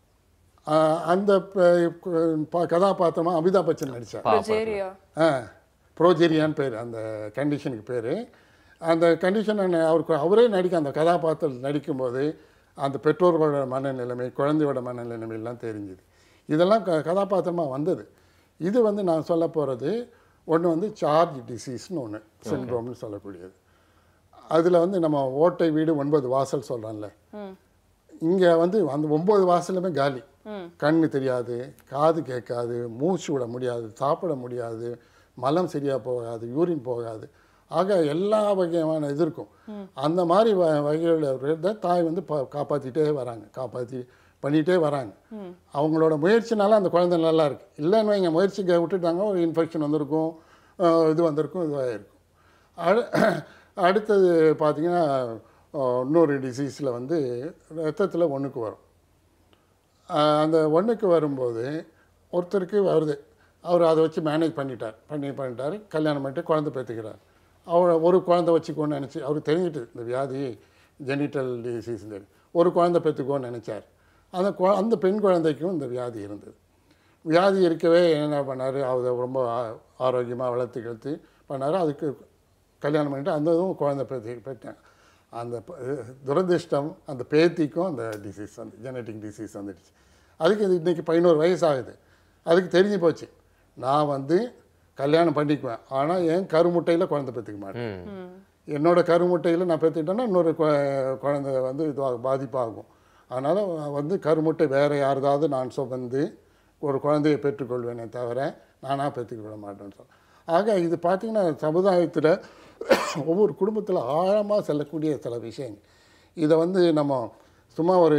அஹ் அந்த ப- ப- கதாபாத்திரமா அமிதாப் பச்சன் நடித்தார் ப்ரொஜேரியா ஆ ப்ரோஜெரியான்னு பேர் அந்த கண்டிஷனுக்கு பேர் அந்த கண்டிஷன் அவருக்கு அவரே நடிக்க அந்த கதாபாத்திரம் நடிக்கும்போது அந்த பெற்றோர்களோட மனநிலைமை குழந்தையோட மனநிலைமை எல்லாம் தெரிஞ்சுது இதெல்லாம் க கதாபாத்திரமாக வந்தது இது வந்து நான் சொல்ல போகிறது ஒன்று வந்து சார்ஜ் டிசீஸ்னு ஒன்று சிண்ட்ரோம்னு சொல்லக்கூடியது அதில் வந்து நம்ம ஓட்டை வீடு ஒன்பது வாசல் சொல்கிறோம்ல ம் இங்கே வந்து அந்த ஒம்பது வாசலுமே காலி ம். கண்ணு தெரியாது காது கேட்காது மூச்சு விட முடியாது சாப்பிட முடியாது மலம் சரியாக போகாது யூரின் போகாது ஆக எல்லா வகையான இது இருக்கும் அந்த மாதிரி வ வகையில் தாய் வந்து பா காப்பாற்றிட்டே வராங்க காப்பாற்றி பண்ணிகிட்டே வராங்க அவங்களோட முயற்சினால அந்த குழந்தை நல்லா இருக்கு இல்லைன்னு வைங்க முயற்சிக்கு விட்டுட்டாங்க ஒரு இன்ஃபெக்ஷன் வந்திருக்கும் அஹ் இது வந்திருக்கும் இதுவாக இருக்கும் அடு அடுத்தது பார்த்தீங்கன்னா அஹ், இன்னொரு டிசீஸில் வந்து ரத்தத்தில் ஒன்றுக்கு வரும் அஹ், அந்த ஒன்றுக்கு வரும்போது ஒருத்தருக்கு வருது அவர் அதை வச்சு மேனேஜ் பண்ணிட்டார் பண்ணி பண்ணிட்டார் கல்யாணம் பண்ணிட்டு குழந்தை பெற்றுக்கிறார் அவர் ஒரு குழந்தை வச்சுக்கோன்னு நினச்சி அவருக்கு தெரிஞ்சிட்டு இந்த வியாதி ஜெனிட்டல் டிசீஸ் ஒரு குழந்தை பெற்றுக்கோன்னு நினச்சார் அந்த குழ அந்த பெண் குழந்தைக்கும் இந்த வியாதி இருந்தது வியாதி இருக்கவே என்ன பண்ணார் அதை ரொம்ப ஆரோக்கியமாக வளர்த்து கழுத்து பண்ணார் அதுக்கு கல்யாணம் பண்ணிட்டு அந்த இதுவும் குழந்தை பெற்று பெற்றேன் அந்த ப- துரதிர்ஷ்டம் அந்த பேத்திக்கும் அந்த டிசீஸ் வந்து ஜெனட்டிக் டிசீஸ் வந்துடுச்சு அதுக்கு இது இன்னைக்கு பதினோரு வயசு ஆகுது அதுக்கு தெரிஞ்சு போச்சு நான் வந்து கல்யாணம் பண்ணிக்குவேன் ஆனால் என் கருமுட்டையில் குழந்தை பெற்றுக்க மாட்டேன் என்னோட கருமுட்டையில் நான் பெற்றுக்கிட்டேன்னா இன்னொரு குழ- குழந்தை வந்து இதுவாக பாதிப்பாகும் அதனால் வந்து கருமுட்டை வேறு யாருதாவது நான் சுமந்து ஒரு குழந்தையை பெற்றுக்கொள்வேனே தவிர நானாக பெற்றுக்கொள்ள மாட்டேன்னு சொல்ல ஆக இது பார்த்திங்கன்னா சமுதாயத்தில் ஒவ்வொரு குடும்பத்தில் ஆழமாக செல்லக்கூடிய சில விஷயங்கள் இதை வந்து நம்ம சும்மா ஒரு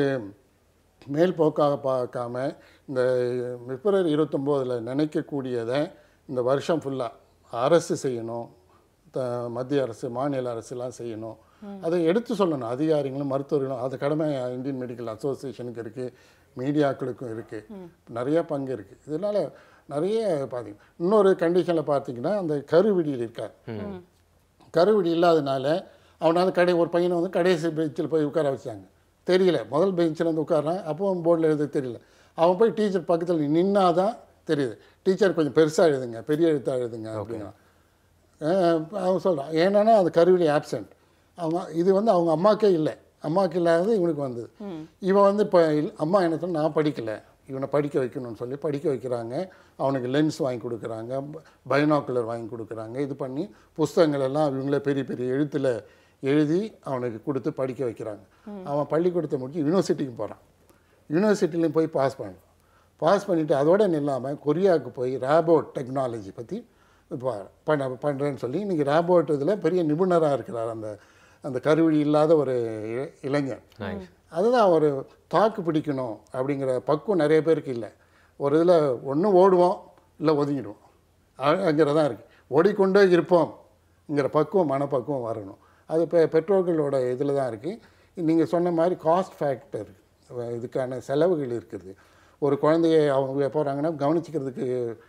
மேல் போக்காக பார்க்காம இந்த பிப்ரவரி இருபத்தொம்போதில் நினைக்கக்கூடியதை இந்த வருஷம் ஃபுல்லாக அரசு செய்யணும் த மத்திய அரசு மாநில அரசுலாம் செய்யணும் அதை எடுத்து சொல்லணும் அதிகாரிகளும் மருத்துவர்களும் அது கடமை இந்தியன் மெடிக்கல் அசோசியேஷனுக்கு இருக்குது மீடியாக்களுக்கும் இருக்குது நிறைய பங்கு இருக்குது இதனால் நிறைய பார்த்தீங்க இன்னொரு கண்டிஷனில் பார்த்தீங்கன்னா அந்த கருவிடியில் இருக்கார் கருவிடி இல்லாதனால அவனால் கடை ஒரு பையனை வந்து கடைசி பெஞ்சில் போய் உட்கார வச்சாங்க தெரியல முதல் பெஞ்சில் வந்து உட்காரான் அப்போ போர்டில் எழுத தெரியல அவன் போய் டீச்சர் பக்கத்தில் நின்னா தான் தெரியுது டீச்சர் கொஞ்சம் பெருசாக எழுதுங்க பெரிய எழுத்தாக எழுதுங்க அப்படிங்கிறான் அஹ் அவன் சொல்கிறான் ஏன்னா அது கருவிலி ஆப்சண்ட் அவங்க இது வந்து அவங்க அம்மாக்கே இல்லை அம்மாவுக்கு இல்லாதது இவனுக்கு வந்தது இவன் வந்து இப்போ அம்மா என்ன சொன்னா நான் படிக்கலை இவனை படிக்க வைக்கணும்னு சொல்லி படிக்க வைக்கிறாங்க அவனுக்கு லென்ஸ் வாங்கி கொடுக்குறாங்க பைனாக்குலர் வாங்கி கொடுக்குறாங்க இது பண்ணி புஸ்தகங்கள் எல்லாம் இவங்களே பெரிய பெரிய எழுத்தில் எழுதி அவனுக்கு கொடுத்து படிக்க வைக்கிறாங்க அவன் பள்ளிக்கூடத்தை முடிச்சு யூனிவர்சிட்டிக்கு போகிறான் யூனிவர்சிட்டிலையும் போய் பாஸ் பண்ணுறான் பாஸ் பண்ணிவிட்டு அதோட நில்லாமல் கொரியாவுக்கு போய் ராபோட் டெக்னாலஜி பற்றி இப்போ பண்ண பண்ணுறேன்னு சொல்லி இன்றைக்கி ராபோட் இதில் பெரிய நிபுணராக இருக்கிறார் அந்த அந்த கருவிழி இல்லாத ஒரு இ- இளைஞன் அதுதான் ஒரு தாக்கு பிடிக்கணும் அப்படிங்கிற பக்குவம் நிறைய பேருக்கு இல்லை ஒரு இதில் ஒன்று ஓடுவோம் இல்லை ஒதுங்கிடுவோம் அங்கிறதான் இருக்குது ஓடிக்கொண்டே இருப்போம்ங்கிற பக்குவம் மனப்பக்குவம் வரணும் அது பெ பெற்றோர்களோட இதில் தான் இருக்குது நீங்கள் சொன்ன மாதிரி காஸ்ட் ஃபேக்டர் இதுக்கான செலவுகள் இருக்குது ஒரு குழந்தைய அவங்க போகிறாங்கன்னா கவனிச்சிக்கிறதுக்கு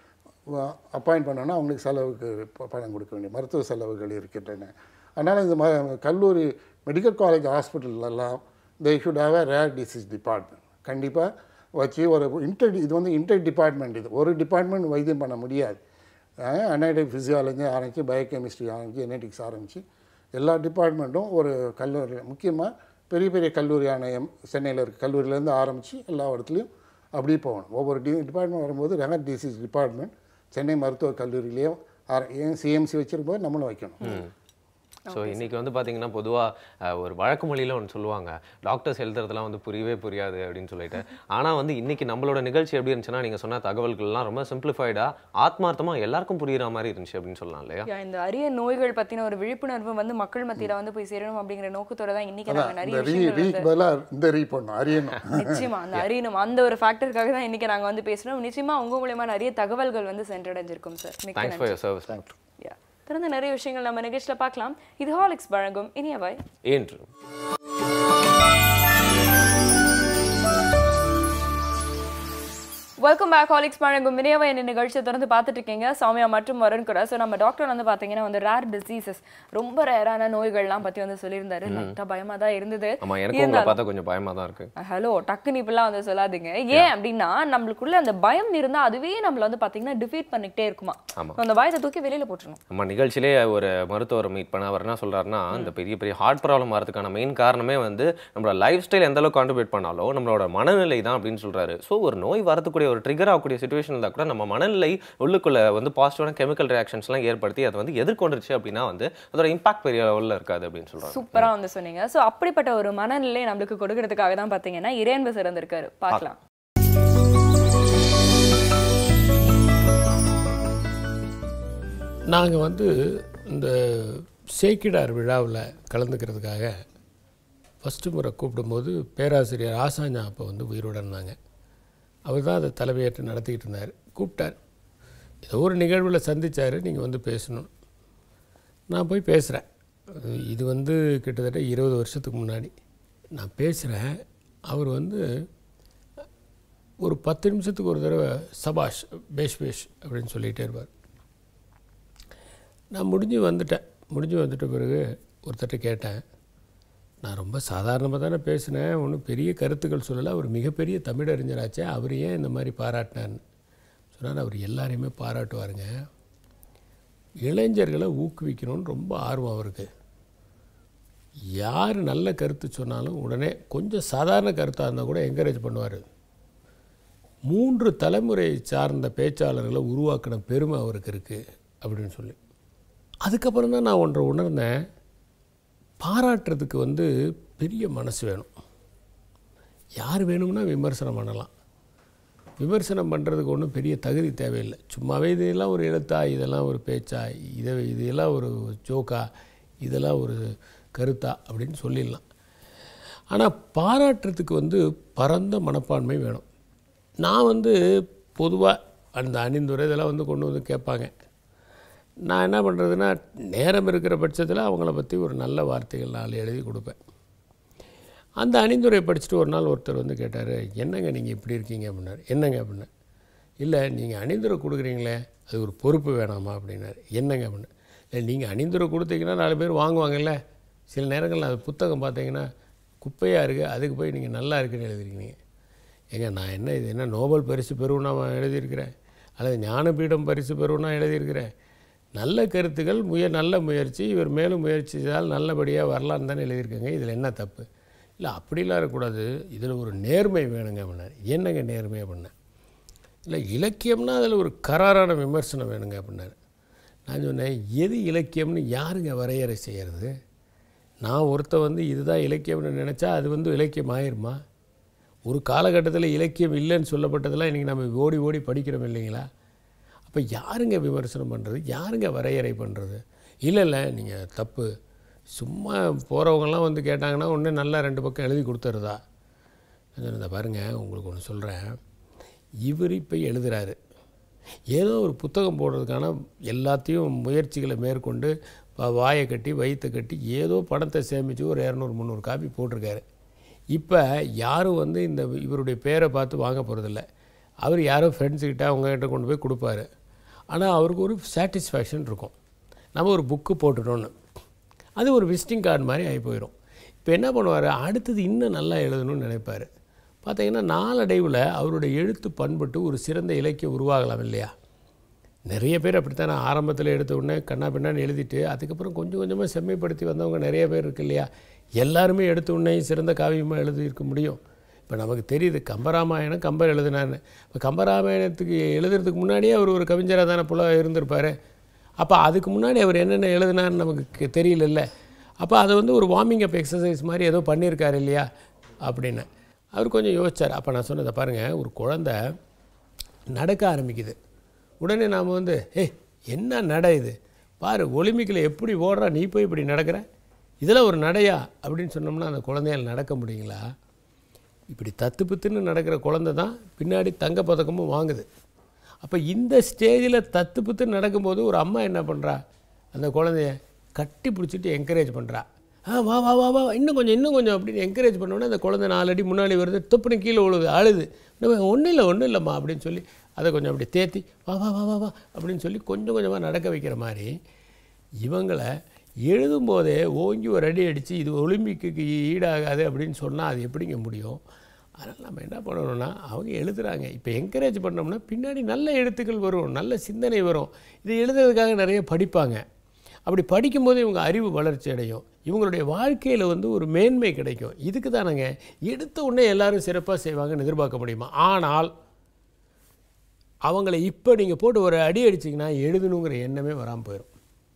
அப்பாயிண்ட் பண்ணோன்னா அவங்களுக்கு செலவுக்கு ப- பணம் கொடுக்க வேண்டிய மருத்துவ செலவுகள் இருக்கின்றன அதனால் இந்த ம கல்லூரி மெடிக்கல் காலேஜ் ஹாஸ்பிட்டல்லாம் they should have a rare disease department கண்டிப்பாக வச்சு ஒரு இன்டர் இது வந்து இன்டர் டிபார்ட்மெண்ட் இது ஒரு டிபார்ட்மெண்ட் வைத்தியம் பண்ண முடியாது அனைடிக் ஃபிசியாலஜி ஆரம்பித்து பயோகெமிஸ்ட்ரி ஆரம்பித்து ஜெனட்டிக்ஸ் ஆரம்பித்து எல்லா டிபார்ட்மெண்ட்டும் ஒரு கல்லூரி முக்கியமாக பெரிய பெரிய கல்லூரியான எம் சென்னையில் இருக்க கல்லூரியிலேருந்து ஆரம்பித்து எல்லா இடத்துலையும் அப்படியே போகணும் ஒவ்வொரு டி டிபார்ட்மெண்ட் வரும்போது ரெகட் டிசீஸ் டிபார்ட்மெண்ட் சென்னை மருத்துவக் கல்லூரியிலேயே ஆர- ஏன் சிஎம்சி வச்சிருக்கும்போது நம்மளும் வைக்கணும் ஸோ இன்னைக்கு வந்து பார்த்தீங்கன்னா பொதுவாக ஒரு வழக்கு மொழியில் ஒன்று சொல்லுவாங்க டாக்டர்ஸ் எழுதுறதுலாம் வந்து புரியவே புரியாது அப்படின்னு சொல்லிட்டு ஆனால் வந்து இன்னைக்கு நம்மளோட நிகழ்ச்சி எப்படி இருந்துச்சுன்னா நீங்கள் சொன்ன தகவல்கள்லாம் ரொம்ப சிம்பிளிஃபைடாக ஆத்மார்த்தமாக எல்லாருக்கும் புரியுற மாதிரி இருந்துச்சு அப்படின்னு சொல்லலாம் இல்லையா Yeah, இந்த அரிய நோய்கள் பத்தின ஒரு விழிப்புணர்வு வந்து மக்கள் மத்தியில வந்து போய் சேரணும் அப்படிங்கிற நோக்கத்தோட தான் இன்னைக்கு நாங்க அதான் நிறைய இந்த ரீ விஷயங்கள் ரீக்கு பதிலாக இந்த ரீ பண்ணணும் அறியணும் நிச்சயமா அந்த அறியணும் அந்த ஒரு ஃபேக்டருக்காக தான் இன்னைக்கு நாங்க வந்து பேசுறோம் நிச்சயமா உங்க மூலியமா நிறைய தகவல்கள் வந்து சென்றடைஞ்சிருக்கும் சார் மிக்க thanks for your service Yeah. தொடர்ந்து நிறைய விஷயங்கள் நம்ம நிகழ்ச்சியில பார்க்கலாம் இது ஹாலிக்ஸ் வழங்கும் இனியவாய் ஏன்று வெல்கம் பேக் ஹாலிக்ஸ் வழங்கும் இனியவை என்ன நிகழ்ச்சியை தொடர்ந்து பார்த்துட்டு இருக்கீங்க சௌமியா மற்றும் வருண் கூட ஸோ நம்ம டாக்டர் வந்து பார்த்தீங்கன்னா வந்து ரேர் டிசீசஸ் ரொம்ப ரேரான நோய்கள்லாம் பத்தி வந்து சொல்லியிருந்தாரு லைட்டாக பயமா தான் இருந்தது ஆமாம் எனக்கும் உங்களை பார்த்தா கொஞ்சம் பயமாக தான் இருக்கு ஹலோ டக்குன்னு இப்படிலாம் வந்து சொல்லாதீங்க ஏன் அப்படின்னா நம்மளுக்குள்ள அந்த பயம் இருந்தா அதுவே நம்மள வந்து பாத்தீங்கன்னா டிஃபீட் பண்ணிக்கிட்டே இருக்குமா ஆமா. அந்த பயத்தை தூக்கி வெளியில போட்டுருணும் நம்ம நிகழ்ச்சியிலே ஒரு மருத்துவரை மீட் பண்ண அவர் என்ன சொல்றாருன்னா இந்த பெரிய பெரிய ஹார்ட் ப்ராப்ளம் வரதுக்கான மெயின் காரணமே வந்து நம்மளோட லைஃப் ஸ்டைல் எந்த அளவுக்கு கான்ட்ரிபியூட் பண்ணாலும் நம்மளோட மனநிலை தான் அப்படின்னு சொல்றாரு ஸோ ஒரு நோய் வரதுக்கூடிய ஒரு ட்ரிகர் ஆகக்கூடிய சுச்சுவேஷன் இருந்தால் கூட நம்ம மனநிலை உள்ளுக்குள்ள வந்து பாசிட்டிவான கெமிக்கல் ரியாக்ஷன்ஸ்லாம் ஏற்படுத்தி அதை வந்து எதிர்கொண்டுருச்சு அப்படின்னா வந்து அதோட இம்பாக்ட் பெரிய லெவலில் இருக்காது அப்படின்னு சொல்றாரு சூப்பரா வந்து சொன்னீங்க சோ அப்படிப்பட்ட ஒரு மனநிலை நம்மளுக்கு கொடுக்கறதுக்காக தான் பாத்தீங்கன்னா இறையன்பு சிறந்திருக்காரு பார்க்கலாம் நாங்கள் வந்து இந்த சேக்கிடார் விழாவில் கலந்துக்கிறதுக்காக ஃபஸ்ட்டு முறை கூப்பிடும்போது பேராசிரியர் ஆசாஞ்சா அப்போ வந்து உயிரோட இருந்தாங்க அவர் தான் அதை தலைமையேற்று நடத்திக்கிட்டு இருந்தார் கூப்பிட்டார் ஏதோ ஒரு நிகழ்வில் சந்திச்சார் நீங்கள் வந்து பேசணும் நான் போய் பேசுகிறேன் இது வந்து கிட்டத்தட்ட இருபது வருஷத்துக்கு முன்னாடி நான் பேசுகிறேன் அவர் வந்து ஒரு பத்து நிமிஷத்துக்கு ஒரு தடவை சபாஷ் பேஷ் பேஷ் அப்படின்னு சொல்லிகிட்டே இருப்பார் நான் முடிஞ்சு வந்துட்டேன் முடிஞ்சு வந்துட்ட பிறகு ஒருத்தர்ட்ட கேட்டேன் நான் ரொம்ப சாதாரணமாக தானே பேசினேன் ஒன்றும் பெரிய கருத்துக்கள் சொல்லலை அவர் மிகப்பெரிய தமிழறிஞராச்சே அவர் ஏன் இந்த மாதிரி பாராட்டினார்னு சொன்னார் அவர் எல்லாரையுமே பாராட்டுவாருங்க இளைஞர்களை ஊக்குவிக்கணும்னு ரொம்ப ஆர்வம் அவருக்கு யார் நல்ல கருத்து சொன்னாலும் உடனே கொஞ்சம் சாதாரண கருத்தாக இருந்தால் கூட என்கரேஜ் பண்ணுவார் மூன்று தலைமுறை சார்ந்த பேச்சாளர்களை உருவாக்கின பெருமை அவருக்கு இருக்குது அப்படின்னு சொல்லி அதுக்கப்புறம் தான் நான் ஒன்றை உணர்ந்தேன் பாராட்டுறதுக்கு வந்து பெரிய மனசு வேணும் யார் வேணும்னா விமர்சனம் பண்ணலாம் விமர்சனம் பண்ணுறதுக்கு ஒன்றும் பெரிய தகுதி தேவையில்லை சும்மாவே இதெல்லாம் ஒரு எழுத்தா இதெல்லாம் ஒரு பேச்சா இதை இதெல்லாம் ஒரு ஜோக்கா இதெல்லாம் ஒரு கருத்தா அப்படின்னு சொல்லிடலாம் ஆனால் பாராட்டுறதுக்கு வந்து பரந்த மனப்பான்மை வேணும் நான் வந்து பொதுவாக அந்த அணிந்துரை இதெல்லாம் வந்து கொண்டு வந்து கேட்பாங்க நான் என்ன பண்ணுறதுன்னா நேரம் இருக்கிற பட்சத்தில் அவங்கள பற்றி ஒரு நல்ல வார்த்தைகள் நாலு எழுதி கொடுப்பேன் அந்த அணிந்துரை படிச்சுட்டு ஒரு நாள் ஒருத்தர் வந்து கேட்டார் என்னங்க நீங்கள் இப்படி இருக்கீங்க அப்படின்னாரு என்னங்க அப்படின்னா இல்லை நீங்கள் அணிந்துரை கொடுக்குறீங்களே அது ஒரு பொறுப்பு வேணாமா அப்படின்னாரு என்னங்க அப்படின்னு இல்லை நீங்கள் அணிந்துரை கொடுத்தீங்கன்னா நாலு பேர் வாங்குவாங்கல்ல சில நேரங்களில் அது புத்தகம் பார்த்தீங்கன்னா குப்பையாக இருக்குது அதுக்கு போய் நீங்கள் நல்லா இருக்குன்னு எழுதிருக்கீங்க ஏங்க நான் என்ன இது என்ன நோபல் பரிசு பெறுவனா எழுதியிருக்கிறேன் அல்லது ஞானபீடம் பரிசு பெறுவனா எழுதியிருக்கிறேன் நல்ல கருத்துக்கள் முய நல்ல முயற்சி இவர் மேலும் முயற்சி செய்தால் நல்லபடியாக வரலான்னு தானே எழுதியிருக்கேங்க இதில் என்ன தப்பு இல்லை அப்படிலாம் இருக்கக்கூடாது இதில் ஒரு நேர்மை வேணுங்க அப்படின்னாரு என்னங்க நேர்மை அப்படின்னேன் இல்லை இலக்கியம்னா அதில் ஒரு கராரான விமர்சனம் வேணுங்க அப்படின்னாரு நான் சொன்னேன் எது இலக்கியம்னு யாருங்க வரையறை செய்கிறது நான் ஒருத்த வந்து இதுதான் இலக்கியம்னு நினச்சா அது வந்து இலக்கியம் ஆயிருமா ஒரு காலகட்டத்தில் இலக்கியம் இல்லைன்னு சொல்லப்பட்டதெல்லாம் இன்றைக்கி நம்ம ஓடி ஓடி படிக்கிறோம் இல்லைங்களா அப்போ யாருங்க விமர்சனம் பண்ணுறது யாருங்க வரையறை பண்ணுறது இல்லை இல்லை நீங்கள் தப்பு சும்மா போகிறவங்கலாம் வந்து கேட்டாங்கன்னா ஒன்று நல்லா ரெண்டு பக்கம் எழுதி கொடுத்துருதா இந்த பாருங்கள் உங்களுக்கு ஒன்று சொல்கிறேன் இவர் இப்போ எழுதுகிறாரு ஏதோ ஒரு புத்தகம் போடுறதுக்கான எல்லாத்தையும் முயற்சிகளை மேற்கொண்டு வ- வாயை கட்டி வயிற்றை கட்டி ஏதோ பணத்தை சேமித்து ஒரு இரநூறு முந்நூறு காப்பி போட்டிருக்காரு இப்போ யாரும் வந்து இந்த இவருடைய பேரை பார்த்து வாங்க போகிறதில்ல அவர் யாரோ ஃப்ரெண்ட்ஸுக்கிட்ட அவங்ககிட்ட கொண்டு போய் கொடுப்பாரு ஆனால் அவருக்கு ஒரு சாட்டிஸ்ஃபேக்ஷன் இருக்கும் நம்ம ஒரு புக்கு போட்டுட்டோன்னு அது ஒரு விசிட்டிங் கார்டு மாதிரி ஆகி போயிடும் இப்போ என்ன பண்ணுவார் அடுத்தது இன்னும் நல்லா எழுதணும்னு நினைப்பார் பார்த்தீங்கன்னா நாளடைவில் அவருடைய எழுத்து பண்பட்டு ஒரு சிறந்த இலக்கியம் உருவாகலாம் இல்லையா நிறைய பேர் அப்படித்தானே ஆரம்பத்தில் எடுத்த உடனே கண்ணா பின்னான்னு எழுதிட்டு அதுக்கப்புறம் கொஞ்சம் கொஞ்சமாக செம்மைப்படுத்தி வந்தவங்க நிறைய பேர் இருக்கு இல்லையா எல்லாருமே எடுத்த உடனே சிறந்த காவியமாக எழுதியிருக்க முடியும் இப்போ நமக்கு தெரியுது கம்பராமாயணம் கம்பர் எழுதினான்னு இப்போ கம்பராமாயணத்துக்கு எழுதுறதுக்கு முன்னாடியே அவர் ஒரு கவிஞராக தானே புல இருந்திருப்பார் அப்போ அதுக்கு முன்னாடி அவர் என்னென்ன எழுதினார்னு நமக்கு தெரியலல்ல அப்போ அதை வந்து ஒரு வார்மிங் அப் எக்ஸசைஸ் மாதிரி ஏதோ பண்ணியிருக்காரு இல்லையா அப்படின்னு அவர் கொஞ்சம் யோசிச்சார் அப்போ நான் சொன்னதை பாருங்கள் ஒரு குழந்தை நடக்க ஆரம்பிக்குது உடனே நாம் வந்து ஏய் என்ன நடை இது பாரு ஒலிம்பிக்கில் எப்படி ஓடுறா நீ போய் இப்படி நடக்கிற இதெல்லாம் ஒரு நடையா அப்படின்னு சொன்னோம்னா அந்த குழந்தையால் நடக்க முடியுங்களா இப்படி தத்து பித்துன்னு நடக்கிற குழந்தை தான் பின்னாடி தங்க பதக்கமும் வாங்குது அப்போ இந்த ஸ்டேஜில் தத்து பித்துன்னு நடக்கும்போது ஒரு அம்மா என்ன பண்ணுறா அந்த குழந்தைய கட்டி பிடிச்சிட்டு என்கரேஜ் பண்ணுறா ஆ வா வா வா வா இன்னும் கொஞ்சம் இன்னும் கொஞ்சம் அப்படின்னு என்கரேஜ் பண்ணோன்னே அந்த குழந்தை நாலு அடி முன்னாடி வருது தொப்புனு கீழே விழுது அழுது ஒன்றும் இல்லை ஒன்றும் இல்லைம்மா அப்படின்னு சொல்லி அதை கொஞ்சம் அப்படி தேத்தி வா வா வா வா வா அப்படின்னு சொல்லி கொஞ்சம் கொஞ்சமாக நடக்க வைக்கிற மாதிரி இவங்களை எழுதும்போதே ஓங்கி ஒரு அடி அடித்து இது ஒலிம்பிக்கு ஈடாகாது அப்படின்னு சொன்னால் அது எப்படிங்க முடியும் அதனால் நம்ம என்ன பண்ணணும்னா அவங்க எழுதுகிறாங்க இப்போ என்கரேஜ் பண்ணோம்னா பின்னாடி நல்ல எழுத்துக்கள் வரும் நல்ல சிந்தனை வரும் இது எழுதுறதுக்காக நிறைய படிப்பாங்க அப்படி படிக்கும்போது இவங்க அறிவு வளர்ச்சி அடையும் இவங்களுடைய வாழ்க்கையில் வந்து ஒரு மேன்மை கிடைக்கும் இதுக்கு தானங்க எடுத்த உடனே எல்லாரும் சிறப்பாக செய்வாங்கன்னு எதிர்பார்க்க முடியுமா ஆனால் அவங்கள இப்போ நீங்கள் போட்டு ஒரு அடி அடிச்சிங்கன்னா எழுதணுங்கிற எண்ணமே வராமல் போயிடும்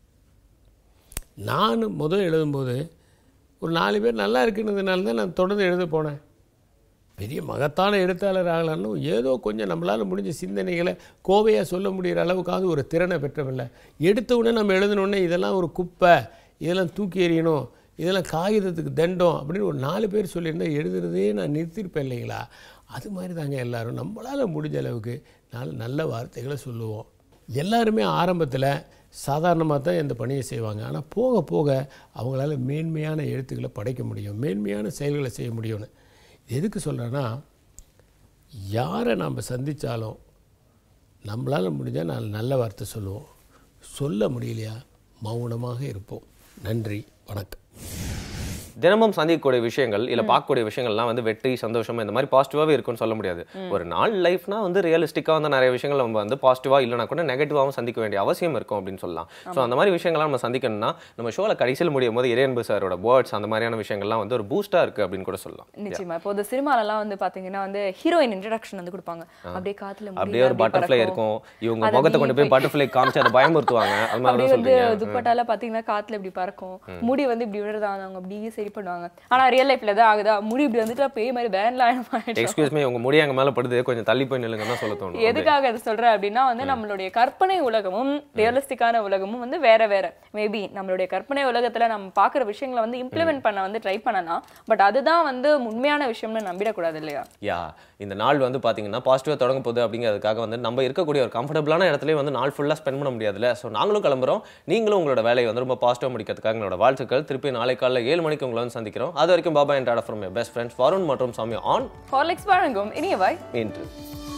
நான் முதல் எழுதும்போது ஒரு நாலு பேர் நல்லா இருக்குன்றதுனால தான் நான் தொடர்ந்து எழுத போனேன் பெரிய மகத்தான எழுத்தாளர் ஆகலான்னு ஏதோ கொஞ்சம் நம்மளால் முடிஞ்ச சிந்தனைகளை கோவையாக சொல்ல முடிகிற அளவுக்காவது ஒரு திறனை பெற்றவில்லை எடுத்த உடனே நம்ம எழுதினோடனே இதெல்லாம் ஒரு குப்பை இதெல்லாம் தூக்கி எறியணும் இதெல்லாம் காகிதத்துக்கு தண்டம் அப்படின்னு ஒரு நாலு பேர் சொல்லியிருந்தா எழுதுறதே நான் நிறுத்தியிருப்பேன் இல்லைங்களா அது மாதிரி தாங்க எல்லாரும் நம்மளால் முடிஞ்ச அளவுக்கு நாலு நல்ல வார்த்தைகளை சொல்லுவோம் எல்லாருமே ஆரம்பத்தில் சாதாரணமாக தான் இந்த பணியை செய்வாங்க ஆனால் போக போக அவங்களால மேன்மையான எழுத்துக்களை படைக்க முடியும் மேன்மையான செயல்களை செய்ய முடியும்னு எதுக்கு சொல்கிறேன்னா யாரை நாம் சந்தித்தாலும் நம்மளால் முடிஞ்சால் நாலு நல்ல வார்த்தை சொல்லுவோம் சொல்ல முடியலையா மௌனமாக இருப்போம் நன்றி வணக்கம் தினமும் சந்திக்கக்கூடிய விஷயங்கள் இல்ல பார்க்கக்கூடிய விஷயங்கள்லாம் வந்து வெற்றி சந்தோஷம் இந்த மாதிரி பாசிட்டிவாவே இருக்கும்னு சொல்ல முடியாது ஒரு நாள் லைஃப்னா வந்து ரியலிஸ்டிக்கா வந்து நிறைய விஷயங்கள் நம்ம வந்து பாசிட்டிவா இல்லைனா கூட நெகட்டிவாகவும் சந்திக்க வேண்டிய அவசியம் இருக்கும் அப்படின்னு சொல்லலாம் ஸோ அந்த மாதிரி விஷயங்கள்லாம் நம்ம சந்திக்கணும்னா நம்ம ஷோல கடைசியில் முடியும் போது இறையன்பு சாரோட வேர்ட்ஸ் அந்த மாதிரியான விஷயங்கள்லாம் வந்து ஒரு பூஸ்டா இருக்கு அப்படின்னு கூட சொல்லலாம் நிச்சயமா இப்போ இந்த சினிமாலலாம் வந்து பாத்தீங்கன்னா வந்து ஹீரோயின் இன்ட்ரடக்ஷன் வந்து கொடுப்பாங்க அப்படியே காத்துல முடி அப்படியே ஒரு அப்படியே பட்டர்ஃப்ளை பறக்கும். இருக்கும் இவங்க அது முகத்தை கொண்டு போய் அப்படியே பட்டர்ஃப்ளை காமிச்சு அதை பயமுறுத்துவாங்க அது மாதிரி அப்படியே தான் வந்து சொல்றீங்க துப்பட்டால பாத்தீங்கன்னா காத்துல இப்படி பறக்கும் முடி வந்து இப்படி விடுறதாங்க அவங்க அப்படியே சரி பண்ணுவாங்க ஆனா ரியல் லைஃப்ல தான் ஆகுதா முடி இப்படி வந்துட்டு பேய் மாதிரி பேன்லாம் ஆயிடும் எக்ஸ்கியூஸ் மீ உங்க முடி அங்க மேல படுது கொஞ்சம் தள்ளி போய் நில்லுங்கன்னு தான் சொல்ல தோணும் எதுக்காக அதை சொல்றேன் அப்படின்னா வந்து நம்மளுடைய கற்பனை உலகமும் ரியலிஸ்டிக்கான உலகமும் வந்து வேற வேற மேபி நம்மளுடைய கற்பனை உலகத்துல நம்ம பாக்குற விஷயங்களை வந்து இம்ப்ளிமெண்ட் பண்ண வந்து ட்ரை பண்ணலாம் பட் அதுதான் வந்து உண்மையான விஷயம்னு நம்பிடக்கூடாது இல்லையா யா இந்த நாள் வந்து பார்த்தீங்கன்னா பாசிட்டிவாக தொடங்க போகுது அப்படிங்கிறதுக்காக வந்து நம்ம இருக்கக்கூடிய ஒரு கம்ஃபர்டபுளான இடத்துலயே வந்து நாள் ஃபுல்லாக ஸ்பெண்ட் பண்ண முடியாதுல்ல ஸோ நாங்களும் கிளம்புறோம் நீங்களும் உங்களோட வேலையை வந்து ரொம்ப பாசிட்டிவாக முடிக்கிறதுக்காக எங்களோட வாழ்த்துக்கள் திருப்பி நாளை காலைல ஏழு மணிக்கு உங்களை வந்து சந்திக்கிறோம் அது வரைக்கும் பாபா என் tata from best friends Varun மற்றும் சாமி ஆன் ஹார்லிக்ஸ் வழங்கும் இனியவாய் இன்று